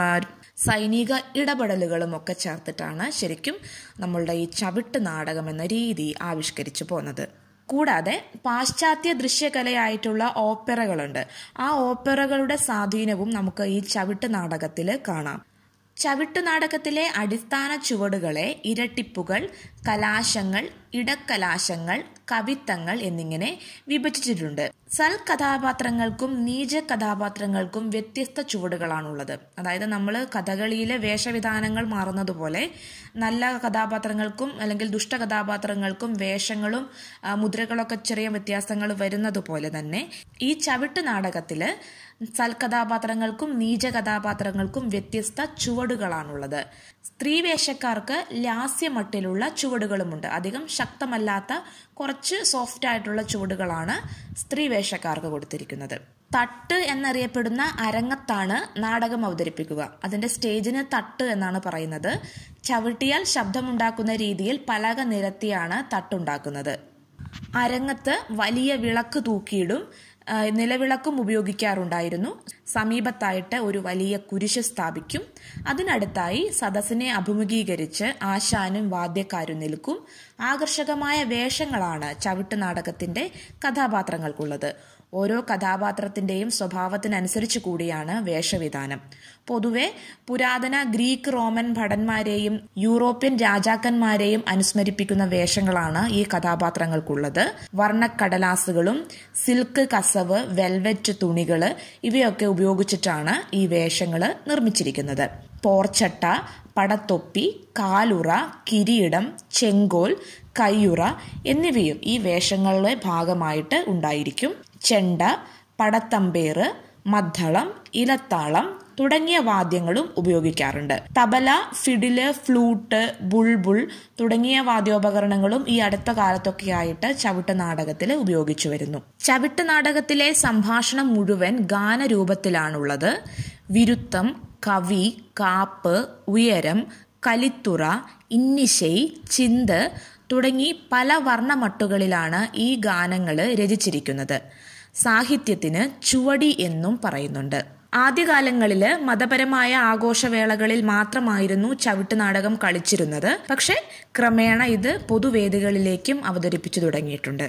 സൈനിക ഇടപെടലുകളും ഒക്കെ ചേർത്തിട്ടാണ് ശരിക്കും നമ്മളുടെ ഈ ചവിട്ട് നാടകം എന്ന രീതി ആവിഷ്കരിച്ചു പോകുന്നത് കൂടാതെ പാശ്ചാത്യ ദൃശ്യകലയായിട്ടുള്ള ഓപ്പറകളുണ്ട് ആ ഓപ്പറകളുടെ സ്വാധീനവും നമുക്ക് ഈ ചവിട്ട് നാടകത്തിൽ കാണാം ചവിട്ട് നാടകത്തിലെ അടിസ്ഥാന ചുവടുകളെ ഇരട്ടിപ്പുകൾ കലാശങ്ങൾ ഇടക്കലാശങ്ങൾ കവിത്തങ്ങൾ എന്നിങ്ങനെ വിഭജിച്ചിട്ടുണ്ട് സൽ കഥാപാത്രങ്ങൾക്കും നീച കഥാപാത്രങ്ങൾക്കും വ്യത്യസ്ത ചുവടുകളാണുള്ളത് അതായത് നമ്മൾ കഥകളിയിലെ വേഷവിധാനങ്ങൾ മാറുന്നതുപോലെ നല്ല കഥാപാത്രങ്ങൾക്കും അല്ലെങ്കിൽ ദുഷ്ട കഥാപാത്രങ്ങൾക്കും വേഷങ്ങളും മുദ്രകളൊക്കെ ചെറിയ വ്യത്യാസങ്ങൾ വരുന്നത് പോലെ തന്നെ ഈ ചവിട്ട് നാടകത്തില് സൽകഥാപാത്രങ്ങൾക്കും നീച കഥാപാത്രങ്ങൾക്കും വ്യത്യസ്ത ചുവടുകളാണുള്ളത് സ്ത്രീവേഷക്കാർക്ക് ലാസ്യമട്ടിലുള്ള ചുവടുകളുമുണ്ട് അധികം ശക്തമല്ലാത്ത കുറച്ച് സോഫ്റ്റ് ആയിട്ടുള്ള ചുവടുകളാണ് സ്ത്രീവേഷക്കാർക്ക് കൊടുത്തിരിക്കുന്നത് തട്ട് എന്നറിയപ്പെടുന്ന അരങ്ങത്താണ് നാടകം അവതരിപ്പിക്കുക അതിന്റെ സ്റ്റേജിന് തട്ട് എന്നാണ് പറയുന്നത് ചവിട്ടിയാൽ ശബ്ദമുണ്ടാക്കുന്ന രീതിയിൽ പലക നിരത്തിയാണ് തട്ടുണ്ടാക്കുന്നത് അരങ്ങത്ത് വലിയ വിളക്ക് തൂക്കിയിടും നിലവിളക്കും ഉപയോഗിക്കാറുണ്ടായിരുന്നു സമീപത്തായിട്ട് ഒരു വലിയ കുരിശ് സ്ഥാപിക്കും അതിനടുത്തായി സദസ്സിനെ അഭിമുഖീകരിച്ച് ആശാനും വാദ്യക്കാരും നിൽക്കും ആകർഷകമായ വേഷങ്ങളാണ് ചവിട്ട് നാടകത്തിന്റെ കഥാപാത്രങ്ങൾക്കുള്ളത് ഓരോ കഥാപാത്രത്തിന്റെയും സ്വഭാവത്തിനനുസരിച്ച് കൂടിയാണ് വേഷവിധാനം പൊതുവെ പുരാതന ഗ്രീക്ക് റോമൻ ഭടന്മാരെയും യൂറോപ്യൻ രാജാക്കന്മാരെയും അനുസ്മരിപ്പിക്കുന്ന വേഷങ്ങളാണ് ഈ കഥാപാത്രങ്ങൾക്കുള്ളത് വർണ്ണക്കടലാസുകളും സിൽക്ക് കസവ് വെൽവെറ്റ് തുണികള് ഇവയൊക്കെ ഉപയോഗിച്ചിട്ടാണ് ഈ വേഷങ്ങൾ നിർമ്മിച്ചിരിക്കുന്നത് പോർച്ചട്ട പടത്തൊപ്പി കാലുറ കിരീടം ചെങ്കോൽ കയ്യുറ എന്നിവയും ഈ വേഷങ്ങളുടെ ഭാഗമായിട്ട് ഉണ്ടായിരിക്കും ചെണ്ട പടത്തമ്പേറ് മദ്ദളം ഇലത്താളം തുടങ്ങിയ വാദ്യങ്ങളും ഉപയോഗിക്കാറുണ്ട് തബല ഫിഡില് ഫ്ലൂട്ട് ബുൾബുൾ തുടങ്ങിയ വാദ്യോപകരണങ്ങളും ഈ അടുത്ത കാലത്തൊക്കെ ആയിട്ട് ചവിട്ട് നാടകത്തിൽ ഉപയോഗിച്ചു വരുന്നു ചവിട്ട് നാടകത്തിലെ സംഭാഷണം മുഴുവൻ ഗാനരൂപത്തിലാണുള്ളത് വിരുത്തം കവി കാപ്പ് ഉയരം കലിത്തുറ ഇന്നിശൈ ചിന്ത് തുടങ്ങി പല വർണ്ണമട്ടുകളിലാണ് ഈ ഗാനങ്ങൾ രചിച്ചിരിക്കുന്നത് സാഹിത്യത്തിന് ചുവടി എന്നും പറയുന്നുണ്ട് ആദ്യകാലങ്ങളിൽ മതപരമായ ആഘോഷവേളകളിൽ മാത്രമായിരുന്നു ചവിട്ട് നാടകം കളിച്ചിരുന്നത് പക്ഷെ ക്രമേണ ഇത് പൊതുവേദികളിലേക്കും അവതരിപ്പിച്ചു തുടങ്ങിയിട്ടുണ്ട്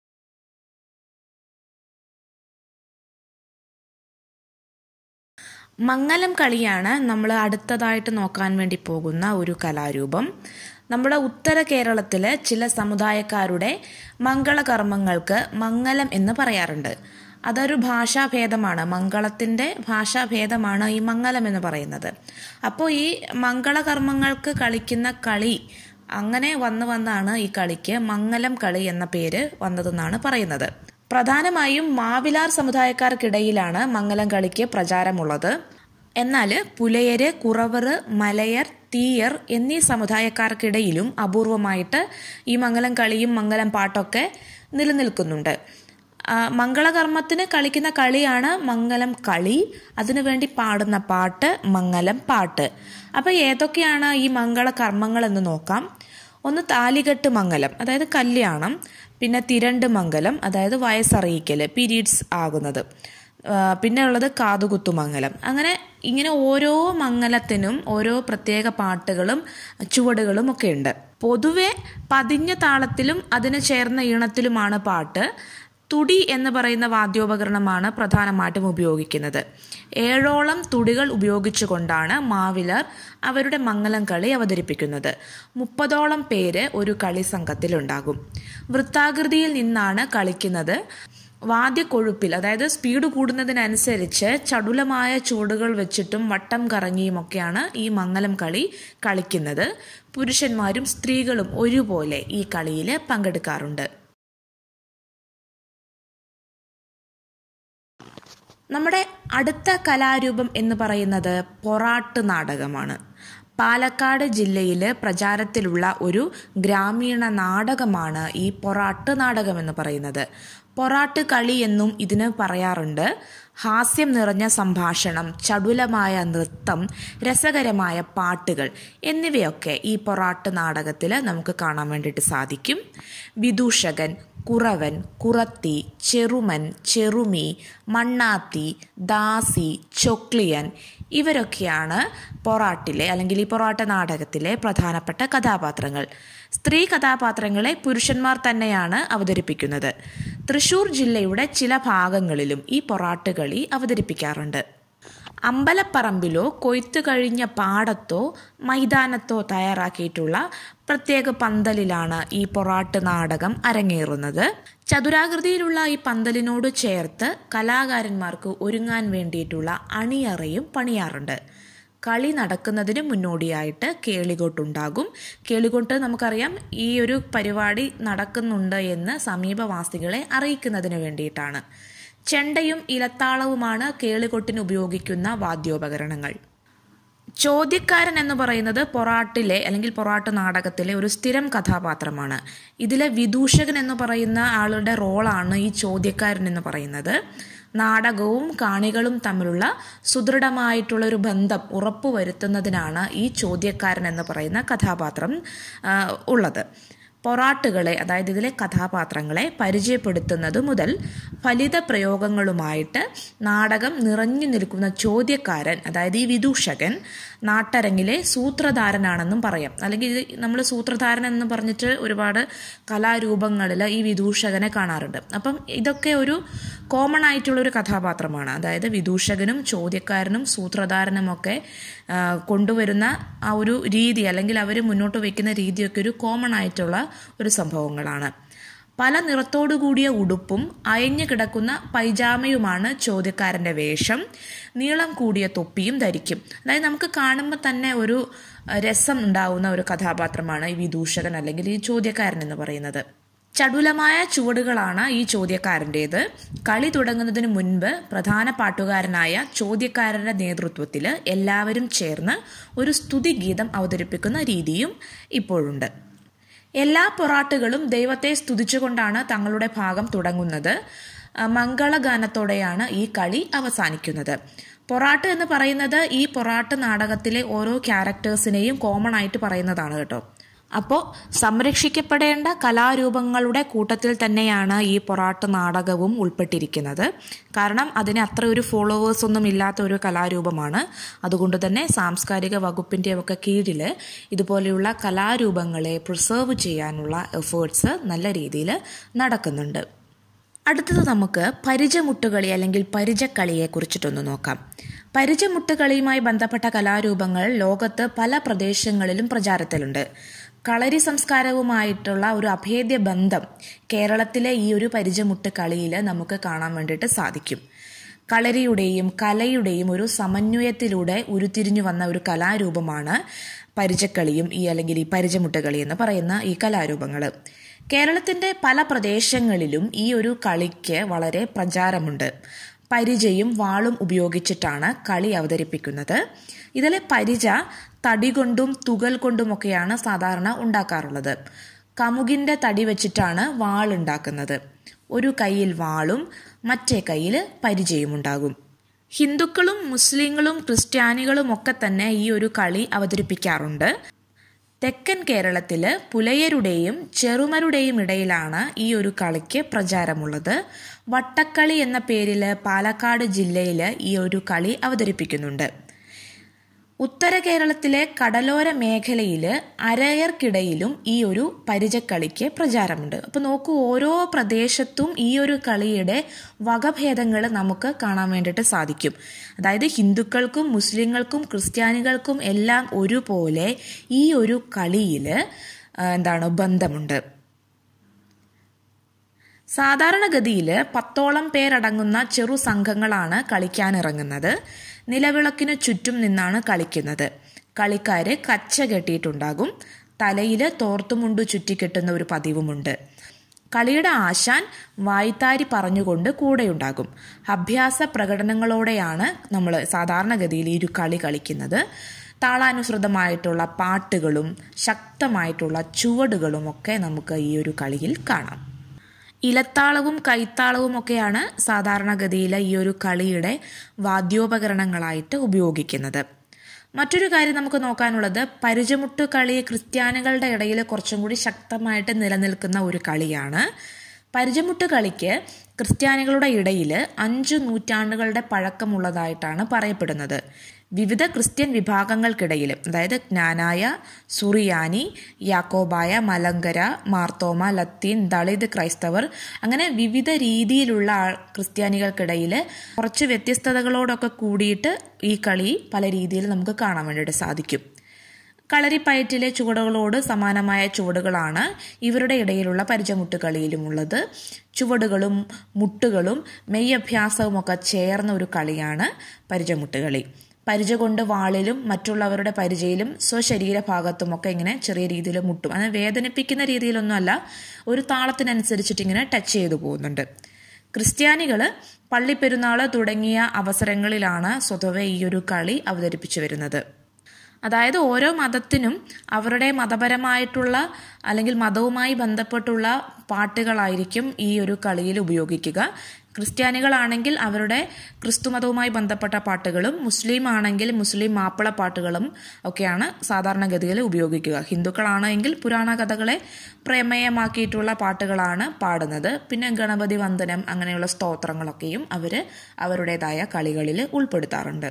മംഗലം കളിയാണ് നമ്മൾ അടുത്തതായിട്ട് നോക്കാൻ വേണ്ടി പോകുന്ന ഒരു കലാരൂപം നമ്മുടെ ഉത്തര കേരളത്തിലെ ചില സമുദായക്കാരുടെ മംഗളകർമ്മങ്ങൾക്ക് മംഗലം എന്ന് പറയാറുണ്ട് അതൊരു ഭാഷാഭേദമാണ് മംഗളത്തിൻ്റെ ഭാഷാഭേദമാണ് ഈ മംഗലം എന്ന് പറയുന്നത് അപ്പോൾ ഈ മംഗളകർമ്മങ്ങൾക്ക് കളിക്കുന്ന കളി അങ്ങനെ വന്നു വന്നാണ് ഈ കളിക്ക് മംഗലം കളി എന്ന പേര് വന്നതെന്നാണ് പറയുന്നത് പ്രധാനമായും മാവിലാർ സമുദായക്കാർക്കിടയിലാണ് മംഗലം കളിക്ക് പ്രചാരമുള്ളത് എന്നാൽ പുലയര് കുറവറ് മലയർ തീയർ എന്നീ സമുദായക്കാർക്കിടയിലും അപൂർവമായിട്ട് ഈ മംഗലം കളിയും മംഗലം പാട്ടൊക്കെ നിലനിൽക്കുന്നുണ്ട് മംഗളകർമ്മത്തിന് കളിക്കുന്ന കളിയാണ് മംഗലം കളി അതിനുവേണ്ടി പാടുന്ന പാട്ട് മംഗലം പാട്ട് അപ്പോൾ ഏതൊക്കെയാണ് ഈ മംഗളകർമ്മങ്ങൾ എന്ന് നോക്കാം ഒന്ന് താലികെട്ട് മംഗലം അതായത് കല്യാണം പിന്നെ തിരണ്ട് മംഗലം അതായത് വയസ്സറിയിക്കൽ പീരീഡ്സ് ആകുന്നത് പിന്നെ ഉള്ളത് കാതുകുത്തുമംഗലം അങ്ങനെ ഇങ്ങനെ ഓരോ മംഗലത്തിനും ഓരോ പ്രത്യേക പാട്ടുകളും ചുവടുകളും ഒക്കെ ഉണ്ട് പൊതുവെ പതിഞ്ഞ താളത്തിലും അതിന് ചേർന്ന ഈണത്തിലുമാണ് പാട്ട് തുടി എന്ന് പറയുന്ന വാദ്യോപകരണമാണ് പ്രധാനമായിട്ടും ഉപയോഗിക്കുന്നത് ഏഴോളം തുടികൾ ഉപയോഗിച്ചുകൊണ്ടാണ് മാവിലർ അവരുടെ മംഗലം കളി അവതരിപ്പിക്കുന്നത് മുപ്പതോളം പേര് ഒരു കളി സംഘത്തിലുണ്ടാകും വൃത്താകൃതിയിൽ നിന്നാണ് കളിക്കുന്നത് വാദ്യക്കൊഴുപ്പിൽ അതായത് സ്പീഡ് കൂടുന്നതിനനുസരിച്ച് ചടുലമായ ചുവടുകൾ വെച്ചിട്ടും വട്ടം കറങ്ങിയുമൊക്കെയാണ് ഈ മംഗലം കളി കളിക്കുന്നത് പുരുഷന്മാരും സ്ത്രീകളും ഒരുപോലെ ഈ കളിയിൽ പങ്കെടുക്കാറുണ്ട് നമ്മുടെ അടുത്ത കലാരൂപം എന്ന് പറയുന്നത് പൊറാട്ട് നാടകമാണ് പാലക്കാട് ജില്ലയിൽ പ്രചാരത്തിലുള്ള ഒരു ഗ്രാമീണ നാടകമാണ് ഈ പൊറാട്ട് നാടകം എന്ന് പറയുന്നത് പൊറാട്ട് കളി എന്നും ഇതിന് പറയാറുണ്ട് ഹാസ്യം നിറഞ്ഞ സംഭാഷണം ചടുലമായ നൃത്തം രസകരമായ പാട്ടുകൾ എന്നിവയൊക്കെ ഈ പൊറാട്ട് നാടകത്തിൽ നമുക്ക് കാണാൻ വേണ്ടിയിട്ട് സാധിക്കും വിദൂഷകൻ കുറവൻ കുറത്തി ചെറുമൻ ചെറുമി മണ്ണാത്തി ദാസി ചൊക്ലിയൻ ഇവരൊക്കെയാണ് പൊറാട്ടിലെ അല്ലെങ്കിൽ ഈ പൊറാട്ട നാടകത്തിലെ പ്രധാനപ്പെട്ട കഥാപാത്രങ്ങൾ സ്ത്രീ കഥാപാത്രങ്ങളെ പുരുഷന്മാർ തന്നെയാണ് അവതരിപ്പിക്കുന്നത് തൃശൂർ ജില്ലയുടെ ചില ഭാഗങ്ങളിലും ഈ പൊറാട്ട് കളി അവതരിപ്പിക്കാറുണ്ട് അമ്പലപ്പറമ്പിലോ കൊയ്ത്തു കഴിഞ്ഞ പാടത്തോ മൈതാനത്തോ തയ്യാറാക്കിയിട്ടുള്ള പ്രത്യേക പന്തലിലാണ് ഈ പൊറാട്ട് നാടകം അരങ്ങേറുന്നത് ചതുരാകൃതിയിലുള്ള ഈ പന്തലിനോട് ചേർത്ത് കലാകാരന്മാർക്ക് ഒരുങ്ങാൻ വേണ്ടിയിട്ടുള്ള അണിയറയും പണിയാറുണ്ട് കളി നടക്കുന്നതിന് മുന്നോടിയായിട്ട് കേളികൊട്ടുണ്ടാകും കേളികൊട്ട് നമുക്കറിയാം ഈ ഒരു പരിപാടി നടക്കുന്നുണ്ട് എന്ന് സമീപവാസികളെ അറിയിക്കുന്നതിന് വേണ്ടിയിട്ടാണ് ചെണ്ടയും ഇലത്താളവുമാണ് കേളികൊട്ടിന് ഉപയോഗിക്കുന്ന വാദ്യോപകരണങ്ങൾ ചോദ്യക്കാരൻ എന്ന് പറയുന്നത് പൊറാട്ടിലെ അല്ലെങ്കിൽ പൊറാട്ട് നാടകത്തിലെ ഒരു സ്ഥിരം കഥാപാത്രമാണ് ഇതിലെ വിദൂഷകൻ എന്ന് പറയുന്ന ആളുടെ റോളാണ് ഈ ചോദ്യക്കാരൻ എന്ന് പറയുന്നത് നാടകവും കാണികളും തമ്മിലുള്ള സുദൃഢമായിട്ടുള്ള ഒരു ബന്ധം ഉറപ്പുവരുത്തുന്നതിനാണ് ഈ ചോദ്യക്കാരൻ എന്ന് പറയുന്ന കഥാപാത്രം ഉള്ളത് പൊറാട്ടുകളെ അതായത് ഇതിലെ കഥാപാത്രങ്ങളെ പരിചയപ്പെടുത്തുന്നത് മുതൽ ഫലിത പ്രയോഗങ്ങളുമായിട്ട് നാടകം നിറഞ്ഞു നിൽക്കുന്ന ചോദ്യക്കാരൻ അതായത് ഈ വിദൂഷകൻ നാട്ടരങ്ങിലെ സൂത്രധാരനാണെന്നും പറയാം അല്ലെങ്കിൽ ഇത് നമ്മൾ സൂത്രധാരൻ എന്ന് പറഞ്ഞിട്ട് ഒരുപാട് കലാരൂപങ്ങളിൽ ഈ വിദൂഷകനെ കാണാറുണ്ട് അപ്പം ഇതൊക്കെ ഒരു കോമൺ ആയിട്ടുള്ള ഒരു കഥാപാത്രമാണ് അതായത് വിദൂഷകനും ചോദ്യക്കാരനും സൂത്രധാരനും ഒക്കെ കൊണ്ടുവരുന്ന ആ ഒരു രീതി അല്ലെങ്കിൽ അവർ മുന്നോട്ട് വയ്ക്കുന്ന രീതിയൊക്കെ ഒരു കോമൺ ആയിട്ടുള്ള ഒരു സംഭവങ്ങളാണ് പല നിറത്തോടു കൂടിയ ഉടുപ്പും അയഞ്ഞു കിടക്കുന്ന പൈജാമയുമാണ് ചോദ്യക്കാരൻ്റെ വേഷം നീളം കൂടിയ തൊപ്പിയും ധരിക്കും അതായത് നമുക്ക് കാണുമ്പോൾ തന്നെ ഒരു രസം ഉണ്ടാവുന്ന ഒരു കഥാപാത്രമാണ് ഈ വിദൂഷകൻ അല്ലെങ്കിൽ ഈ ചോദ്യക്കാരൻ എന്ന് പറയുന്നത് ചടുലമായ ചുവടുകളാണ് ഈ ചോദ്യക്കാരൻ്റേത് കളി തുടങ്ങുന്നതിന് മുൻപ് പ്രധാന പാട്ടുകാരനായ ചോദ്യക്കാരൻ്റെ നേതൃത്വത്തിൽ എല്ലാവരും ചേർന്ന് ഒരു സ്തുതിഗീതം അവതരിപ്പിക്കുന്ന രീതിയും ഇപ്പോഴുണ്ട് എല്ലാ പൊറാട്ടുകളും ദൈവത്തെ സ്തുതിച്ചുകൊണ്ടാണ് തങ്ങളുടെ ഭാഗം തുടങ്ങുന്നത് മംഗളഗാനത്തോടെയാണ് ഈ കളി അവസാനിക്കുന്നത് പൊറാട്ട് എന്ന് പറയുന്നത് ഈ പൊറാട്ട് നാടകത്തിലെ ഓരോ ക്യാരക്ടേഴ്സിനെയും കോമൺ ആയിട്ട് പറയുന്നതാണ് കേട്ടോ അപ്പോൾ സംരക്ഷിക്കപ്പെടേണ്ട കലാരൂപങ്ങളുടെ കൂട്ടത്തിൽ തന്നെയാണ് ഈ പൊറാട്ട് നാടകവും ഉൾപ്പെട്ടിരിക്കുന്നത് കാരണം അതിന് അത്ര ഒരു ഫോളോവേഴ്സ് ഒന്നും ഇല്ലാത്ത ഒരു കലാരൂപമാണ് അതുകൊണ്ട് തന്നെ സാംസ്കാരിക വകുപ്പിൻ്റെ ഒക്കെ കീഴിൽ ഇതുപോലെയുള്ള കലാരൂപങ്ങളെ പ്രിസർവ് ചെയ്യാനുള്ള എഫേർട്സ് നല്ല രീതിയിൽ നടക്കുന്നുണ്ട് അടുത്തത് നമുക്ക് പരിചമുട്ടുകളി അല്ലെങ്കിൽ പരിചക്കളിയെ കുറിച്ചിട്ടൊന്ന് നോക്കാം പരിചമുട്ടുകളിയുമായി ബന്ധപ്പെട്ട കലാരൂപങ്ങൾ ലോകത്ത് പല പ്രദേശങ്ങളിലും പ്രചാരത്തിലുണ്ട് കളരി സംസ്കാരവുമായിട്ടുള്ള ഒരു അഭേദ്യ ബന്ധം കേരളത്തിലെ ഈ ഒരു പരിചമുട്ട് കളിയിൽ നമുക്ക് കാണാൻ വേണ്ടിയിട്ട് സാധിക്കും കളരിയുടെയും കലയുടെയും ഒരു സമന്വയത്തിലൂടെ ഉരുത്തിരിഞ്ഞു വന്ന ഒരു കലാരൂപമാണ് പരിചക്കളിയും ഈ അല്ലെങ്കിൽ ഈ പരിചമുട്ടുകളി എന്ന് പറയുന്ന ഈ കലാരൂപങ്ങൾ കേരളത്തിൻ്റെ പല പ്രദേശങ്ങളിലും ഈ ഒരു കളിക്ക് വളരെ പ്രചാരമുണ്ട് പരിചയും വാളും ഉപയോഗിച്ചിട്ടാണ് കളി അവതരിപ്പിക്കുന്നത് ഇതിലെ പരിച തടി കൊണ്ടും തുകൽ കൊണ്ടുമൊക്കെയാണ് സാധാരണ ഉണ്ടാക്കാറുള്ളത് കമുകിൻ്റെ തടി വെച്ചിട്ടാണ് വാൾ ഉണ്ടാക്കുന്നത് ഒരു കയ്യിൽ വാളും മറ്റേ കയ്യിൽ പരിചയും ഉണ്ടാകും ഹിന്ദുക്കളും മുസ്ലിങ്ങളും ക്രിസ്ത്യാനികളും ഒക്കെ തന്നെ ഈ ഒരു കളി അവതരിപ്പിക്കാറുണ്ട് തെക്കൻ കേരളത്തിൽ പുലയരുടെയും ചെറുമരുടെയും ഇടയിലാണ് ഈ ഒരു കളിക്ക് പ്രചാരമുള്ളത് വട്ടക്കളി എന്ന പേരിൽ പാലക്കാട് ജില്ലയിൽ ഈ ഒരു കളി അവതരിപ്പിക്കുന്നുണ്ട് ഉത്തര കേരളത്തിലെ കടലോര മേഖലയിൽ അരയർക്കിടയിലും ഈ ഒരു പരിചക്കളിക്ക് പ്രചാരമുണ്ട് അപ്പോൾ നോക്കൂ ഓരോ പ്രദേശത്തും ഈ ഒരു കളിയുടെ വകഭേദങ്ങൾ നമുക്ക് കാണാൻ വേണ്ടിയിട്ട് സാധിക്കും അതായത് ഹിന്ദുക്കൾക്കും മുസ്ലിങ്ങൾക്കും ക്രിസ്ത്യാനികൾക്കും എല്ലാം ഒരുപോലെ ഈ ഒരു കളിയിൽ എന്താണ് ബന്ധമുണ്ട് സാധാരണഗതിയിൽ പത്തോളം പേരടങ്ങുന്ന ചെറു സംഘങ്ങളാണ് കളിക്കാനിറങ്ങുന്നത് നിലവിളക്കിന് ചുറ്റും നിന്നാണ് കളിക്കുന്നത് കളിക്കാര് കച്ച കെട്ടിയിട്ടുണ്ടാകും തലയിൽ തോർത്തുമുണ്ടു ചുറ്റിക്കെട്ടുന്ന ഒരു പതിവുമുണ്ട് കളിയുടെ ആശാൻ വായ്ത്താരി പറഞ്ഞുകൊണ്ട് കൂടെയുണ്ടാകും അഭ്യാസ പ്രകടനങ്ങളോടെയാണ് നമ്മൾ സാധാരണഗതിയിൽ ഈ ഒരു കളി കളിക്കുന്നത് താളാനുസൃതമായിട്ടുള്ള പാട്ടുകളും ശക്തമായിട്ടുള്ള ചുവടുകളും ഒക്കെ നമുക്ക് ഈ ഒരു കളിയിൽ കാണാം ഇലത്താളവും കൈത്താളവും ഒക്കെയാണ് സാധാരണഗതിയിൽ ഈ ഒരു കളിയുടെ വാദ്യോപകരണങ്ങളായിട്ട് ഉപയോഗിക്കുന്നത് മറ്റൊരു കാര്യം നമുക്ക് നോക്കാനുള്ളത് പരിചമുട്ട് കളി ക്രിസ്ത്യാനികളുടെ ഇടയിൽ കുറച്ചും കൂടി ശക്തമായിട്ട് നിലനിൽക്കുന്ന ഒരു കളിയാണ് പരിചമുട്ട് കളിക്ക് ക്രിസ്ത്യാനികളുടെ ഇടയിൽ അഞ്ചു നൂറ്റാണ്ടുകളുടെ പഴക്കമുള്ളതായിട്ടാണ് പറയപ്പെടുന്നത് വിവിധ ക്രിസ്ത്യൻ വിഭാഗങ്ങൾക്കിടയിൽ അതായത് ജ്ഞാനായ സുറിയാനി യാക്കോബായ മലങ്കര മാർത്തോമ ലത്തീൻ ദളിത് ക്രൈസ്തവർ അങ്ങനെ വിവിധ രീതിയിലുള്ള ക്രിസ്ത്യാനികൾക്കിടയിൽ കുറച്ച് വ്യത്യസ്തതകളോടൊക്കെ കൂടിയിട്ട് ഈ കളി പല രീതിയിൽ നമുക്ക് കാണാൻ വേണ്ടിയിട്ട് സാധിക്കും കളരിപ്പയറ്റിലെ ചുവടുകളോട് സമാനമായ ചുവടുകളാണ് ഇവരുടെ ഇടയിലുള്ള പരിചമുട്ട് കളിയിലുമുള്ളത് ചുവടുകളും മുട്ടുകളും മെയ്യഭ്യാസവും ഒക്കെ ചേർന്ന ഒരു കളിയാണ് പരിചമുട്ട് കളി പരിച കൊണ്ട് വാളിലും മറ്റുള്ളവരുടെ പരിചയിലും സ്വശരീര ഭാഗത്തുമൊക്കെ ഇങ്ങനെ ചെറിയ രീതിയിൽ മുട്ടും അത് വേദനിപ്പിക്കുന്ന രീതിയിലൊന്നുമല്ല ഒരു താളത്തിനനുസരിച്ചിട്ട് ഇങ്ങനെ ടച്ച് ചെയ്തു പോകുന്നുണ്ട് ക്രിസ്ത്യാനികൾ പള്ളിപ്പെരുന്നാൾ തുടങ്ങിയ അവസരങ്ങളിലാണ് സ്വതവേ ഈ ഒരു കളി അവതരിപ്പിച്ചു വരുന്നത് അതായത് ഓരോ മതത്തിനും അവരുടെ മതപരമായിട്ടുള്ള അല്ലെങ്കിൽ മതവുമായി ബന്ധപ്പെട്ടുള്ള പാട്ടുകളായിരിക്കും ഈ ഒരു കളിയിൽ ഉപയോഗിക്കുക ക്രിസ്ത്യാനികളാണെങ്കിൽ അവരുടെ ക്രിസ്തുമതവുമായി ബന്ധപ്പെട്ട പാട്ടുകളും മുസ്ലിം ആണെങ്കിൽ മുസ്ലിം മാപ്പിള പാട്ടുകളും ഒക്കെയാണ് സാധാരണഗതിയിൽ ഉപയോഗിക്കുക ഹിന്ദുക്കളാണെങ്കിൽ പുരാണ കഥകളെ പ്രമേയമാക്കിയിട്ടുള്ള പാട്ടുകളാണ് പാടുന്നത് പിന്നെ ഗണപതി വന്ദനം അങ്ങനെയുള്ള സ്തോത്രങ്ങളൊക്കെയും അവർ അവരുടേതായ കളികളിൽ ഉൾപ്പെടുത്താറുണ്ട്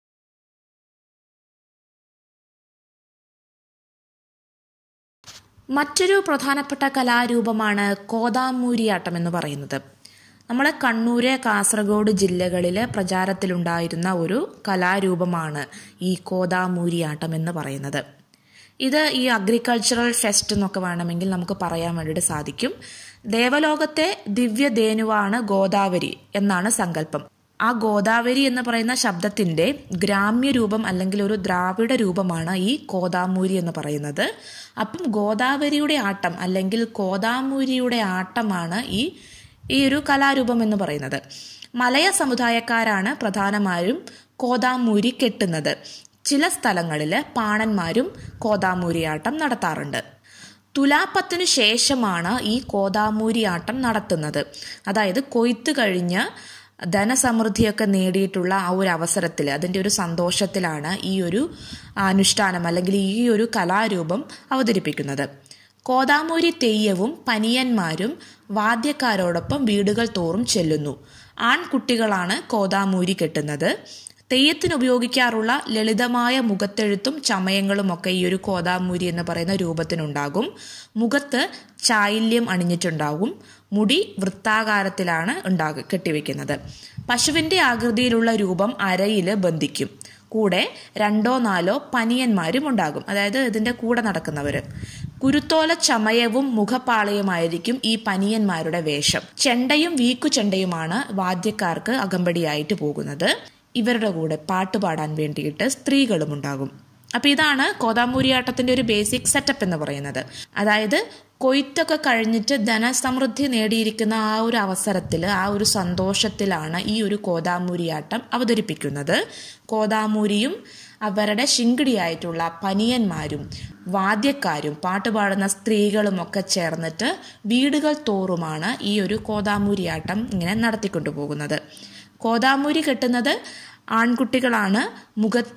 മറ്റൊരു പ്രധാനപ്പെട്ട കലാരൂപമാണ് കോതാമൂരിയാട്ടം എന്ന് പറയുന്നത് നമ്മളെ കണ്ണൂര് കാസർഗോഡ് ജില്ലകളിൽ പ്രചാരത്തിലുണ്ടായിരുന്ന ഒരു കലാരൂപമാണ് ഈ കോതാമൂരിയാട്ടം എന്ന് പറയുന്നത് ഇത് ഈ അഗ്രികൾച്ചറൽ ഫെസ്റ്റ് എന്നൊക്കെ വേണമെങ്കിൽ നമുക്ക് പറയാൻ വേണ്ടിയിട്ട് സാധിക്കും ദേവലോകത്തെ ദിവ്യധേനുവാണ് ഗോദാവരി എന്നാണ് സങ്കല്പം ആ ഗോദാവരി എന്ന് പറയുന്ന ശബ്ദത്തിന്റെ ഗ്രാമ്യ രൂപം അല്ലെങ്കിൽ ഒരു ദ്രാവിഡ രൂപമാണ് ഈ കോതാമൂരി എന്ന് പറയുന്നത് അപ്പം ഗോദാവരിയുടെ ആട്ടം അല്ലെങ്കിൽ കോതാമൂരിയുടെ ആട്ടമാണ് ഈ ഈ ഒരു കലാരൂപം എന്ന് പറയുന്നത് മലയ സമുദായക്കാരാണ് പ്രധാനമായും കോതാമൂരി കെട്ടുന്നത് ചില സ്ഥലങ്ങളിൽ പാണന്മാരും കോതാമൂരിയാട്ടം നടത്താറുണ്ട് തുലാപ്പത്തിനു ശേഷമാണ് ഈ കോതാമൂരിയാട്ടം നടത്തുന്നത് അതായത് കൊയ്ത്ത് കഴിഞ്ഞ് ധനസമൃദ്ധിയൊക്കെ നേടിയിട്ടുള്ള ആ ഒരു അവസരത്തിൽ അതിൻ്റെ ഒരു സന്തോഷത്തിലാണ് ഈ ഒരു അനുഷ്ഠാനം അല്ലെങ്കിൽ ഈ ഒരു കലാരൂപം അവതരിപ്പിക്കുന്നത് കോതാമൂരി തെയ്യവും പനിയന്മാരും വാദ്യക്കാരോടൊപ്പം വീടുകൾ തോറും ചെല്ലുന്നു ആൺകുട്ടികളാണ് കോതാമൂരി കെട്ടുന്നത് തെയ്യത്തിന് ഉപയോഗിക്കാറുള്ള ലളിതമായ മുഖത്തെഴുത്തും ചമയങ്ങളും ഒക്കെ ഈ ഒരു കോതാമൂരി എന്ന് പറയുന്ന രൂപത്തിനുണ്ടാകും മുഖത്ത് ചായില്യം അണിഞ്ഞിട്ടുണ്ടാകും മുടി വൃത്താകാരത്തിലാണ് ഉണ്ടാക കെട്ടിവെക്കുന്നത് പശുവിന്റെ ആകൃതിയിലുള്ള രൂപം അരയിൽ ബന്ധിക്കും കൂടെ രണ്ടോ നാലോ പനിയന്മാരും ഉണ്ടാകും അതായത് ഇതിന്റെ കൂടെ നടക്കുന്നവര് കുരുത്തോല ചമയവും മുഖപ്പാളയുമായിരിക്കും ഈ പനിയന്മാരുടെ വേഷം ചെണ്ടയും വീക്കു ചെണ്ടയുമാണ് വാദ്യക്കാർക്ക് അകമ്പടിയായിട്ട് പോകുന്നത് ഇവരുടെ കൂടെ പാട്ട് പാടാൻ വേണ്ടിയിട്ട് സ്ത്രീകളും ഉണ്ടാകും അപ്പൊ ഇതാണ് കോതാമൂരിയാട്ടത്തിന്റെ ഒരു ബേസിക് സെറ്റപ്പ് എന്ന് പറയുന്നത് അതായത് കൊയ്ത്തൊക്കെ കഴിഞ്ഞിട്ട് ധനസമൃദ്ധി നേടിയിരിക്കുന്ന ആ ഒരു അവസരത്തിൽ ആ ഒരു സന്തോഷത്തിലാണ് ഈ ഒരു കോതാമൂരിയാട്ടം അവതരിപ്പിക്കുന്നത് കോതാമൂരിയും അവരുടെ ശിങ്കിടിയായിട്ടുള്ള പനിയന്മാരും വാദ്യക്കാരും പാട്ടുപാടുന്ന സ്ത്രീകളും ഒക്കെ ചേർന്നിട്ട് വീടുകൾ തോറുമാണ് ഈ ഒരു കോതാമൂരിയാട്ടം ഇങ്ങനെ നടത്തിക്കൊണ്ടു പോകുന്നത് കോതാമൂരി കെട്ടുന്നത് ആൺകുട്ടികളാണ് മുഖത്ത്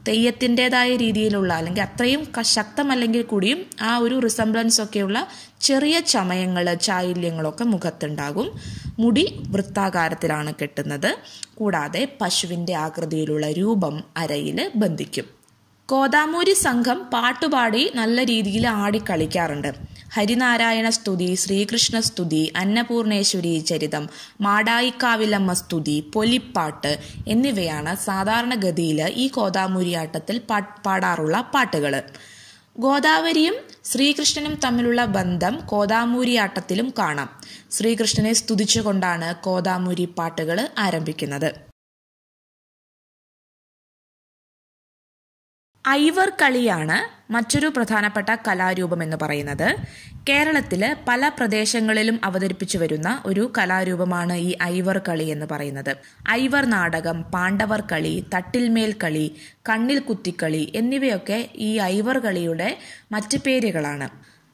തെയ്യത്തിൻ്റെതായ രീതിയിലുള്ള അല്ലെങ്കിൽ അത്രയും ശക്തമല്ലെങ്കിൽ കൂടിയും ആ ഒരു റിസംബ്ലൻസ് ഒക്കെയുള്ള ചെറിയ ചമയങ്ങൾ ചായില്യങ്ങളൊക്കെ മുഖത്തുണ്ടാകും മുടി വൃത്താകാരത്തിലാണ് കെട്ടുന്നത് കൂടാതെ പശുവിൻ്റെ ആകൃതിയിലുള്ള രൂപം അരയിൽ ബന്ധിക്കും കോതാമൂരി സംഘം പാട്ടുപാടി നല്ല രീതിയിൽ ആടിക്കളിക്കാറുണ്ട് ഹരിനാരായണ സ്തുതി ശ്രീകൃഷ്ണ സ്തുതി അന്നപൂർണേശ്വരി ചരിതം മാടായിക്കാവിലമ്മ സ്തുതി പൊലിപ്പാട്ട് എന്നിവയാണ് സാധാരണഗതിയിൽ ഈ കോതാമൂരിയാട്ടത്തിൽ പാടാറുള്ള പാട്ടുകൾ ഗോദാവരിയും ശ്രീകൃഷ്ണനും തമ്മിലുള്ള ബന്ധം കോതാമൂരിയാട്ടത്തിലും കാണാം ശ്രീകൃഷ്ണനെ സ്തുതിച്ചുകൊണ്ടാണ് കോതാമൂരി പാട്ടുകൾ ആരംഭിക്കുന്നത് ഐവർ കളിയാണ് മറ്റൊരു പ്രധാനപ്പെട്ട കലാരൂപം എന്ന് പറയുന്നത് കേരളത്തിൽ പല പ്രദേശങ്ങളിലും അവതരിപ്പിച്ചു വരുന്ന ഒരു കലാരൂപമാണ് ഈ ഐവർ കളി എന്ന് പറയുന്നത് ഐവർ നാടകം പാണ്ഡവർ കളി തട്ടിൽമേൽ കളി കണ്ണിൽ കുത്തിക്കളി എന്നിവയൊക്കെ ഈ ഐവർ കളിയുടെ മറ്റ് പേരുകളാണ്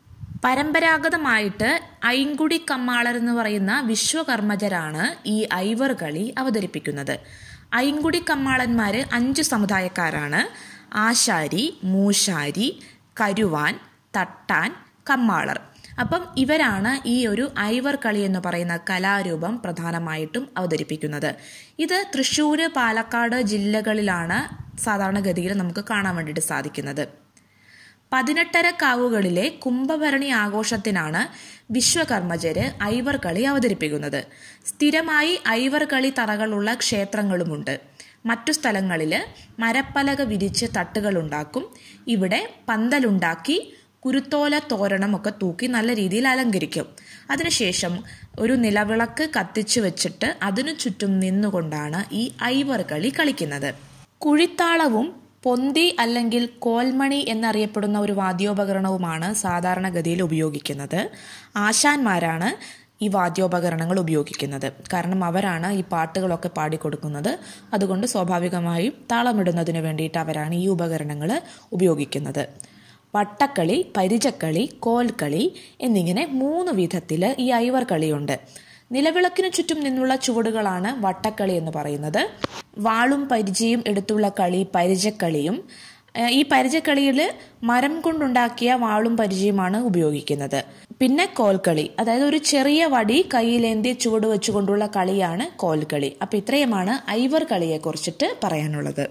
പരമ്പരാഗതമായിട്ട് ഐങ്കുടി കമ്മാളർ എന്ന് പറയുന്ന വിശ്വകർമ്മജരാണ് ഈ ഐവർ കളി അവതരിപ്പിക്കുന്നത് ഐങ്കുടി കമ്മാളന്മാർ അഞ്ച് സമുദായക്കാരാണ് ആശാരി മൂശാരി കരുവാൻ തട്ടാൻ കമ്മാളർ അപ്പം ഇവരാണ് ഈ ഒരു ഐവർ കളി എന്ന് പറയുന്ന കലാരൂപം പ്രധാനമായിട്ടും അവതരിപ്പിക്കുന്നത് ഇത് തൃശ്ശൂർ പാലക്കാട് ജില്ലകളിലാണ് സാധാരണഗതിയിൽ നമുക്ക് കാണാൻ വേണ്ടിയിട്ട് സാധിക്കുന്നത് പതിനെട്ടര കാവുകളിലെ കുംഭഭരണി ആഘോഷത്തിനാണ് വിശ്വകർമ്മജര് ഐവർ കളി അവതരിപ്പിക്കുന്നത് സ്ഥിരമായി ഐവർ കളി തറകളുള്ള ക്ഷേത്രങ്ങളുമുണ്ട് മറ്റു സ്ഥലങ്ങളിൽ മരപ്പലക വിരിച്ച് തട്ടുകളുണ്ടാക്കും ഇവിടെ പന്തലുണ്ടാക്കി കുരുത്തോല തോരണമൊക്കെ തൂക്കി നല്ല രീതിയിൽ അലങ്കരിക്കും അതിനുശേഷം ഒരു നിലവിളക്ക് കത്തിച്ചു വെച്ചിട്ട് അതിനു ചുറ്റും നിന്നുകൊണ്ടാണ് ഈ ഐവർ കളി കളിക്കുന്നത് കുഴിത്താളവും പൊന്തി അല്ലെങ്കിൽ കോൽമണി എന്നറിയപ്പെടുന്ന ഒരു വാദ്യോപകരണവുമാണ് സാധാരണഗതിയിൽ ഉപയോഗിക്കുന്നത് ആശാന്മാരാണ് ഈ വാദ്യോപകരണങ്ങൾ ഉപയോഗിക്കുന്നത് കാരണം അവരാണ് ഈ പാട്ടുകളൊക്കെ പാടിക്കൊടുക്കുന്നത് അതുകൊണ്ട് സ്വാഭാവികമായും താളമിടുന്നതിന് വേണ്ടിയിട്ട് അവരാണ് ഈ ഉപകരണങ്ങൾ ഉപയോഗിക്കുന്നത് വട്ടക്കളി പരിചക്കളി കോൽക്കളി എന്നിങ്ങനെ മൂന്ന് വിധത്തിൽ ഈ ഐവർ കളിയുണ്ട് നിലവിളക്കിനു ചുറ്റും നിന്നുള്ള ചുവടുകളാണ് വട്ടക്കളി എന്ന് പറയുന്നത് വാളും പരിചയും എടുത്തുള്ള കളി പരിചക്കളിയും ഈ പരിചക്കളിയിൽ മരം കൊണ്ടുണ്ടാക്കിയ വാളും പരിചയമാണ് ഉപയോഗിക്കുന്നത് പിന്നെ കോൽക്കളി അതായത് ഒരു ചെറിയ വടി കയ്യിലേന്തി ചുവട് വെച്ചുകൊണ്ടുള്ള കളിയാണ് കോൽക്കളി അപ്പൊ ഇത്രയുമാണ് ഐവർ കളിയെ കുറിച്ചിട്ട് പറയാനുള്ളത്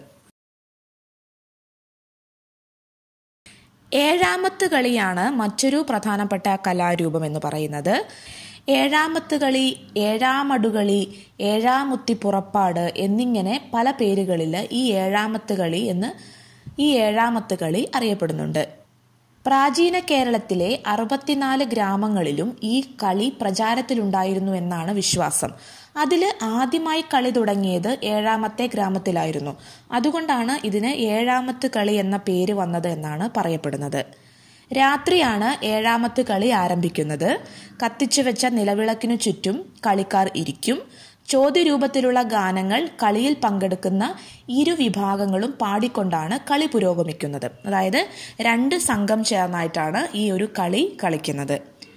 ഏഴാമത്ത് കളിയാണ് മറ്റൊരു പ്രധാനപ്പെട്ട കലാരൂപം എന്ന് പറയുന്നത് ഏഴാമത്ത് കളി ഏഴാമടുകളി ഏഴാമുത്തി പുറപ്പാട് എന്നിങ്ങനെ പല പേരുകളിൽ ഈ ഏഴാമത്ത് കളി എന്ന് ഈ ഏഴാമത്ത് കളി അറിയപ്പെടുന്നുണ്ട് പ്രാചീന കേരളത്തിലെ അറുപത്തിനാല് ഗ്രാമങ്ങളിലും ഈ കളി പ്രചാരത്തിലുണ്ടായിരുന്നു എന്നാണ് വിശ്വാസം അതിൽ ആദ്യമായി കളി തുടങ്ങിയത് ഏഴാമത്തെ ഗ്രാമത്തിലായിരുന്നു അതുകൊണ്ടാണ് ഇതിന് ഏഴാമത്ത് കളി എന്ന പേര് വന്നത് എന്നാണ് പറയപ്പെടുന്നത് രാത്രിയാണ് ഏഴാമത്ത് കളി ആരംഭിക്കുന്നത് കത്തിച്ചു വെച്ച നിലവിളക്കിനു ചുറ്റും കളിക്കാർ ഇരിക്കും ചോദ്യരൂപത്തിലുള്ള ഗാനങ്ങൾ കളിയിൽ പങ്കെടുക്കുന്ന ഇരു വിഭാഗങ്ങളും പാടിക്കൊണ്ടാണ് കളി പുരോഗമിക്കുന്നത് അതായത് രണ്ട് സംഘം ചേർന്നായിട്ടാണ് ഈ ഒരു കളി കളിക്കുന്നത്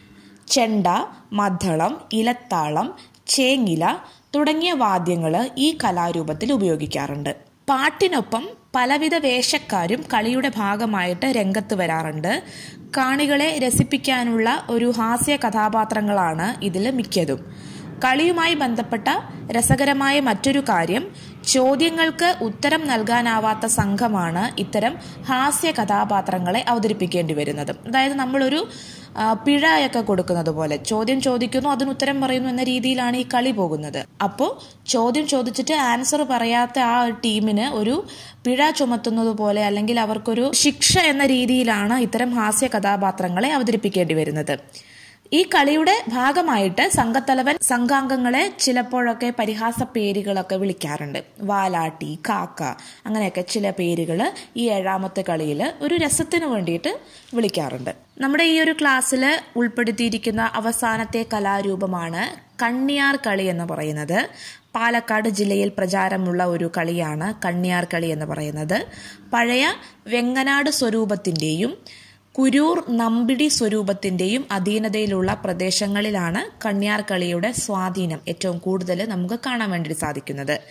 ചെണ്ട മദ്ദളം ഇലത്താളം ചേങ്ങില തുടങ്ങിയ വാദ്യങ്ങൾ ഈ കലാരൂപത്തിൽ ഉപയോഗിക്കാറുണ്ട് പാട്ടിനൊപ്പം പലവിധ വേഷക്കാരും കളിയുടെ ഭാഗമായിട്ട് രംഗത്ത് വരാറുണ്ട് കാണികളെ രസിപ്പിക്കാനുള്ള ഒരു ഹാസ്യ കഥാപാത്രങ്ങളാണ് ഇതിൽ മിക്കതും കളിയുമായി ബന്ധപ്പെട്ട രസകരമായ മറ്റൊരു കാര്യം ചോദ്യങ്ങൾക്ക് ഉത്തരം നൽകാനാവാത്ത സംഘമാണ് ഇത്തരം ഹാസ്യ കഥാപാത്രങ്ങളെ അവതരിപ്പിക്കേണ്ടി വരുന്നത് അതായത് നമ്മളൊരു പിഴയൊക്കെ കൊടുക്കുന്നത് പോലെ ചോദ്യം ചോദിക്കുന്നു അതിന് ഉത്തരം പറയുന്നു എന്ന രീതിയിലാണ് ഈ കളി പോകുന്നത് അപ്പോൾ ചോദ്യം ചോദിച്ചിട്ട് ആൻസർ പറയാത്ത ആ ടീമിന് ഒരു പിഴ ചുമത്തുന്നത് പോലെ അല്ലെങ്കിൽ അവർക്കൊരു ശിക്ഷ എന്ന രീതിയിലാണ് ഇത്തരം ഹാസ്യ കഥാപാത്രങ്ങളെ അവതരിപ്പിക്കേണ്ടി വരുന്നത് ഈ കളിയുടെ ഭാഗമായിട്ട് സംഘത്തലവൻ സംഘാംഗങ്ങളെ ചിലപ്പോഴൊക്കെ പരിഹാസ പേരുകളൊക്കെ വിളിക്കാറുണ്ട് വാലാട്ടി കാക്ക അങ്ങനെയൊക്കെ ചില പേരുകൾ ഈ ഏഴാമത്തെ കളിയിൽ ഒരു രസത്തിന് വേണ്ടിയിട്ട് വിളിക്കാറുണ്ട് നമ്മുടെ ഈ ഒരു ക്ലാസ്സിൽ ഉൾപ്പെടുത്തിയിരിക്കുന്ന അവസാനത്തെ കലാരൂപമാണ് കണ്ണിയാർ കളി എന്ന് പറയുന്നത് പാലക്കാട് ജില്ലയിൽ പ്രചാരമുള്ള ഒരു കളിയാണ് കണ്ണിയാർ കളി എന്ന് പറയുന്നത് പഴയ വെങ്ങനാട് സ്വരൂപത്തിൻ്റെയും കുരൂർ നമ്പിടി സ്വരൂപത്തിൻ്റെയും അധീനതയിലുള്ള പ്രദേശങ്ങളിലാണ് കണ്യാർ കളിയുടെ സ്വാധീനം ഏറ്റവും കൂടുതൽ നമുക്ക് കാണാൻ വേണ്ടി സാധിക്കുന്നത്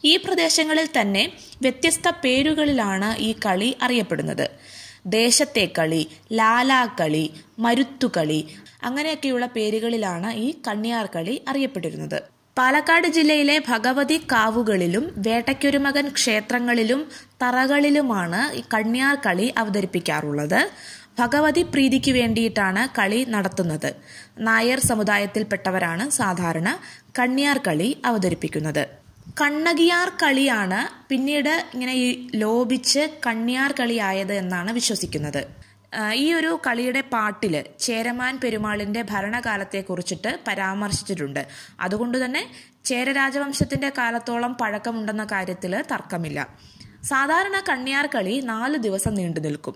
ഈ പ്രദേശങ്ങളിൽ തന്നെ വ്യത്യസ്ത പേരുകളിലാണ് ഈ കളി അറിയപ്പെടുന്നത് ദേശത്തെ കളി ലാലാക്കളി മരുത്തുകളി അങ്ങനെയൊക്കെയുള്ള പേരുകളിലാണ് ഈ കണ്ണിയാർ കളി അറിയപ്പെട്ടിരുന്നത് പാലക്കാട് ജില്ലയിലെ ഭഗവതി കാവുകളിലും വേട്ടയ്ക്കൊരുമകൻ ക്ഷേത്രങ്ങളിലും തറകളിലുമാണ് ഈ കണ്ണിയാർ കളി അവതരിപ്പിക്കാറുള്ളത് ഭഗവതി പ്രീതിക്ക് വേണ്ടിയിട്ടാണ് കളി നടത്തുന്നത് നായർ സമുദായത്തിൽപ്പെട്ടവരാണ് സാധാരണ കണ്ണിയാർ കളി അവതരിപ്പിക്കുന്നത് കണ്ണകിയാർ കളിയാണ് പിന്നീട് ഇങ്ങനെ ഈ ലോപിച്ച് കണ്ണിയാർ കളിയായത് എന്നാണ് വിശ്വസിക്കുന്നത് ഈ ഒരു കളിയുടെ പാട്ടിൽ ചേരമാൻ പെരുമാളിന്റെ ഭരണകാലത്തെ കുറിച്ചിട്ട് പരാമർശിച്ചിട്ടുണ്ട് അതുകൊണ്ട് തന്നെ ചേര രാജവംശത്തിന്റെ കാലത്തോളം പഴക്കമുണ്ടെന്ന കാര്യത്തിൽ തർക്കമില്ല സാധാരണ കണ്ണിയാർ കളി നാല് ദിവസം നീണ്ടു നിൽക്കും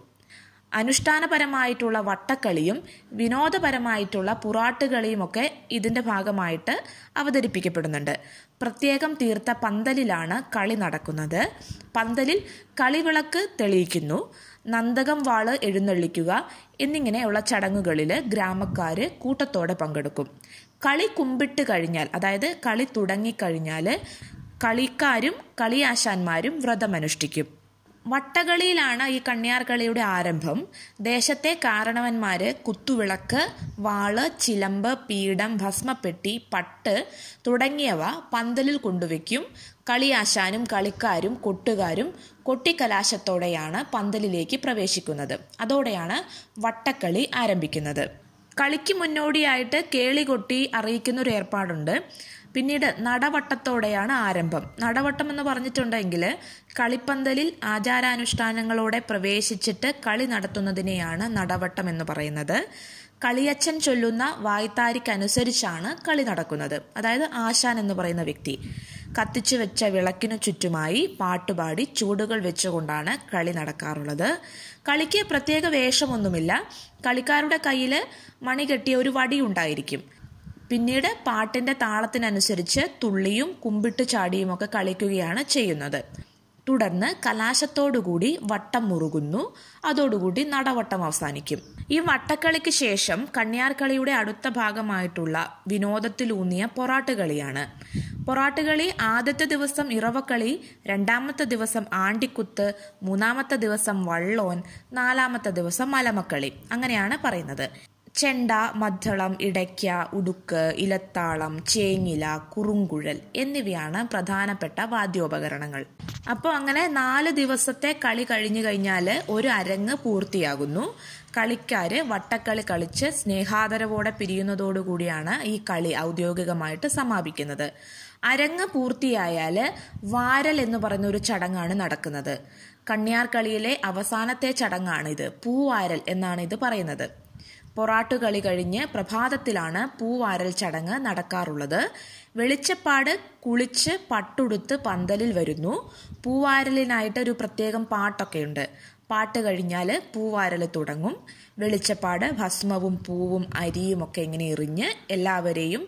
അനുഷ്ഠാനപരമായിട്ടുള്ള വട്ടക്കളിയും വിനോദപരമായിട്ടുള്ള പുറാട്ടുകളിയുമൊക്കെ ഇതിന്റെ ഭാഗമായിട്ട് അവതരിപ്പിക്കപ്പെടുന്നുണ്ട് പ്രത്യേകം തീർത്ത പന്തലിലാണ് കളി നടക്കുന്നത് പന്തലിൽ കളിവിളക്ക് തെളിയിക്കുന്നു നന്ദകം വാള് എഴുന്നള്ളിക്കുക എന്നിങ്ങനെയുള്ള ചടങ്ങുകളിൽ ഗ്രാമക്കാർ കൂട്ടത്തോടെ പങ്കെടുക്കും കളി കുമ്പിട്ട് കഴിഞ്ഞാൽ അതായത് കളി തുടങ്ങിക്കഴിഞ്ഞാൽ കളിക്കാരും കളിയാശാന്മാരും വ്രതമനുഷ്ഠിക്കും വട്ടകളിയിലാണ് ഈ കണ്ണിയാർ കളിയുടെ ആരംഭം ദേശത്തെ കാരണവന്മാര് കുത്തുവിളക്ക് വാള് ചിലമ്പ് പീഠം ഭസ്മപ്പെട്ടി പട്ട് തുടങ്ങിയവ പന്തലിൽ കൊണ്ടുവയ്ക്കും കളിയാശാനും കളിക്കാരും കൊട്ടുകാരും കൊട്ടിക്കലാശത്തോടെയാണ് പന്തലിലേക്ക് പ്രവേശിക്കുന്നത് അതോടെയാണ് വട്ടക്കളി ആരംഭിക്കുന്നത് കളിക്ക് മുന്നോടിയായിട്ട് കേളി കൊട്ടി അറിയിക്കുന്ന ഒരു ഏർപ്പാടുണ്ട് പിന്നീട് നടവട്ടത്തോടെയാണ് ആരംഭം നടവട്ടം എന്ന് പറഞ്ഞിട്ടുണ്ടെങ്കിൽ കളിപ്പന്തലിൽ ആചാരാനുഷ്ഠാനങ്ങളോടെ പ്രവേശിച്ചിട്ട് കളി നടത്തുന്നതിനെയാണ് നടവട്ടം എന്ന് പറയുന്നത് കളിയച്ചൻ ചൊല്ലുന്ന വായ്ത്താരിക്കനുസരിച്ചാണ് കളി നടക്കുന്നത് അതായത് ആശാൻ എന്ന് പറയുന്ന വ്യക്തി കത്തിച്ചു വെച്ച വിളക്കിനു ചുറ്റുമായി പാട്ടുപാടി ചൂടുകൾ വെച്ചുകൊണ്ടാണ് കളി നടക്കാറുള്ളത് കളിക്ക് പ്രത്യേക വേഷമൊന്നുമില്ല കളിക്കാരുടെ കയ്യിൽ മണി കെട്ടിയ ഒരു വടി ഉണ്ടായിരിക്കും പിന്നീട് പാട്ടിന്റെ താളത്തിനനുസരിച്ച് തുള്ളിയും കുമ്പിട്ട് ചാടിയും ഒക്കെ കളിക്കുകയാണ് ചെയ്യുന്നത് തുടർന്ന് കലാശത്തോടുകൂടി വട്ടം മുറുകുന്നു അതോടുകൂടി നടവട്ടം അവസാനിക്കും ഈ വട്ടക്കളിക്ക് ശേഷം കണ്ണിയാർക്കളിയുടെ അടുത്ത ഭാഗമായിട്ടുള്ള വിനോദത്തിലൂന്നിയ പൊറാട്ടുകളിയാണ് പൊറാട്ടുകളി ആദ്യത്തെ ദിവസം ഇറവക്കളി രണ്ടാമത്തെ ദിവസം ആണ്ടിക്കുത്ത് മൂന്നാമത്തെ ദിവസം വള്ളോൻ നാലാമത്തെ ദിവസം മലമക്കളി അങ്ങനെയാണ് പറയുന്നത് ചെണ്ട മദ്ദളം ഇടയ്ക്ക ഉടുക്ക് ഇലത്താളം ചേങ്ങില കുറുങ്കുഴൽ എന്നിവയാണ് പ്രധാനപ്പെട്ട വാദ്യോപകരണങ്ങൾ അപ്പോൾ അങ്ങനെ നാല് ദിവസത്തെ കളി കഴിഞ്ഞു കഴിഞ്ഞാൽ ഒരു അരങ്ങ് പൂർത്തിയാകുന്നു കളിക്കാര് വട്ടക്കളി കളിച്ച് സ്നേഹാദരവോടെ പിരിയുന്നതോടുകൂടിയാണ് ഈ കളി ഔദ്യോഗികമായിട്ട് സമാപിക്കുന്നത് അരങ്ങ് പൂർത്തിയായാൽ വാരൽ എന്ന് പറയുന്ന ഒരു ചടങ്ങാണ് നടക്കുന്നത് കണ്ണിയാർ കളിയിലെ അവസാനത്തെ ചടങ്ങാണിത് പൂവാരൽ എന്നാണ് ഇത് പറയുന്നത് പൊറാട്ടുകളി കഴിഞ്ഞ് പ്രഭാതത്തിലാണ് പൂവാരൽ ചടങ്ങ് നടക്കാറുള്ളത് വെളിച്ചപ്പാട് കുളിച്ച് പട്ടുടുത്ത് പന്തലിൽ വരുന്നു പൂവാരലിനായിട്ട് ഒരു പ്രത്യേകം പാട്ടൊക്കെയുണ്ട് പാട്ട് കഴിഞ്ഞാൽ പൂവാരൽ തുടങ്ങും വെളിച്ചപ്പാട് ഭസ്മവും പൂവും അരിയും ഒക്കെ ഇങ്ങനെ എറിഞ്ഞ് എല്ലാവരെയും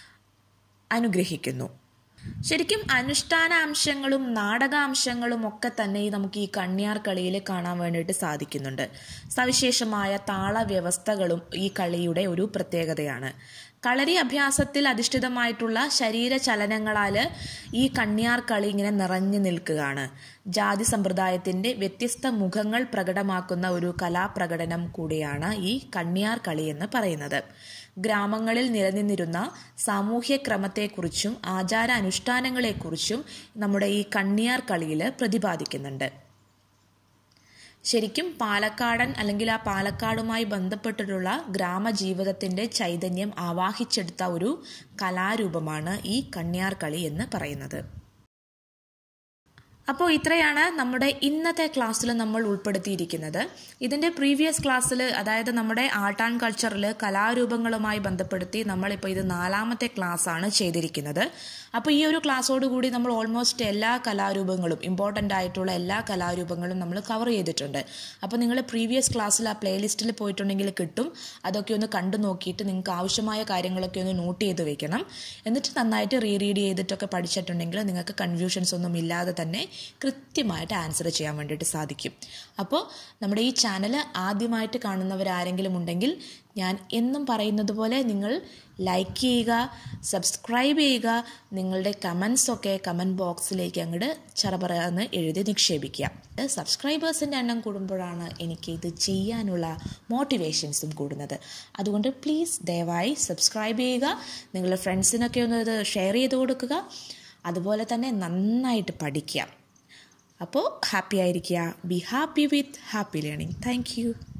അനുഗ്രഹിക്കുന്നു ശരിക്കും അനുഷ്ഠാനാംശങ്ങളും നാടകാംശങ്ങളും ഒക്കെ തന്നെ നമുക്ക് ഈ കണ്ണിയാർ കളിയിൽ കാണാൻ വേണ്ടിയിട്ട് സാധിക്കുന്നുണ്ട് സവിശേഷമായ താളവ്യവസ്ഥകളും ഈ കളിയുടെ ഒരു പ്രത്യേകതയാണ് കളരി അഭ്യാസത്തിൽ അധിഷ്ഠിതമായിട്ടുള്ള ശരീര ചലനങ്ങളാൽ ഈ കണ്ണിയാർ കളി ഇങ്ങനെ നിറഞ്ഞു നിൽക്കുകയാണ് ജാതി സമ്പ്രദായത്തിന്റെ വ്യത്യസ്ത മുഖങ്ങൾ പ്രകടമാക്കുന്ന ഒരു കലാപ്രകടനം കൂടിയാണ് ഈ കണ്ണിയാർ കളി എന്ന് പറയുന്നത് ഗ്രാമങ്ങളിൽ നിലനിന്നിരുന്ന സാമൂഹ്യ ക്രമത്തെക്കുറിച്ചും ആചാര അനുഷ്ഠാനങ്ങളെക്കുറിച്ചും നമ്മുടെ ഈ കണ്ണിയാർ കളിയിൽ പ്രതിപാദിക്കുന്നുണ്ട് ശരിക്കും പാലക്കാടൻ അല്ലെങ്കിൽ ആ പാലക്കാടുമായി ബന്ധപ്പെട്ടിട്ടുള്ള ഗ്രാമജീവിതത്തിന്റെ ചൈതന്യം ആവാഹിച്ചെടുത്ത ഒരു കലാരൂപമാണ് ഈ കണ്ണിയാർ കളി എന്ന് പറയുന്നത് അപ്പോൾ ഇത്രയാണ് നമ്മുടെ ഇന്നത്തെ ക്ലാസ്സിൽ നമ്മൾ ഉൾപ്പെടുത്തിയിരിക്കുന്നത് ഇതിൻ്റെ പ്രീവിയസ് ക്ലാസ്സിൽ അതായത് നമ്മുടെ ആർട്ട് ആൻഡ് കൾച്ചറിൽ കലാരൂപങ്ങളുമായി ബന്ധപ്പെടുത്തി നമ്മളിപ്പോൾ ഇത് നാലാമത്തെ ക്ലാസ് ആണ് ചെയ്തിരിക്കുന്നത് അപ്പോൾ ഈ ഒരു ക്ലാസ്സോടുകൂടി നമ്മൾ ഓൾമോസ്റ്റ് എല്ലാ കലാരൂപങ്ങളും ഇമ്പോർട്ടൻ്റ് ആയിട്ടുള്ള എല്ലാ കലാരൂപങ്ങളും നമ്മൾ കവർ ചെയ്തിട്ടുണ്ട് അപ്പോൾ നിങ്ങൾ പ്രീവിയസ് ക്ലാസ്സിൽ ആ പ്ലേലിസ്റ്റിൽ പോയിട്ടുണ്ടെങ്കിൽ കിട്ടും അതൊക്കെ ഒന്ന് കണ്ടു നോക്കിയിട്ട് നിങ്ങൾക്ക് ആവശ്യമായ കാര്യങ്ങളൊക്കെ ഒന്ന് നോട്ട് ചെയ്ത് വെക്കണം എന്നിട്ട് നന്നായിട്ട് റീ റീഡ് ചെയ്തിട്ടൊക്കെ പഠിച്ചിട്ടുണ്ടെങ്കിൽ നിങ്ങൾക്ക് കൺഫ്യൂഷൻസ് ഒന്നും ഇല്ലാതെ തന്നെ കൃത്യമായിട്ട് ആൻസർ ചെയ്യാൻ വേണ്ടിയിട്ട് സാധിക്കും അപ്പോൾ നമ്മുടെ ഈ ചാനൽ ആദ്യമായിട്ട് കാണുന്നവരാരെങ്കിലും ഉണ്ടെങ്കിൽ ഞാൻ എന്നും പറയുന്നത് പോലെ നിങ്ങൾ ലൈക്ക് ചെയ്യുക സബ്സ്ക്രൈബ് ചെയ്യുക നിങ്ങളുടെ കമൻസൊക്കെ കമൻറ്റ് ബോക്സിലേക്ക് അങ്ങോട്ട് ചറപറന്ന് എഴുതി നിക്ഷേപിക്കുക സബ്സ്ക്രൈബേഴ്സിൻ്റെ എണ്ണം കൂടുമ്പോഴാണ് എനിക്ക് ഇത് ചെയ്യാനുള്ള മോട്ടിവേഷൻസും കൂടുന്നത് അതുകൊണ്ട് പ്ലീസ് ദയവായി സബ്സ്ക്രൈബ് ചെയ്യുക നിങ്ങളുടെ ഫ്രണ്ട്സിനൊക്കെ ഒന്ന് ഇത് ഷെയർ ചെയ്ത് കൊടുക്കുക അതുപോലെ തന്നെ നന്നായിട്ട് പഠിക്കുക അപ്പോൾ ഹാപ്പി ആയിരിക്കുക be happy with happy learning thank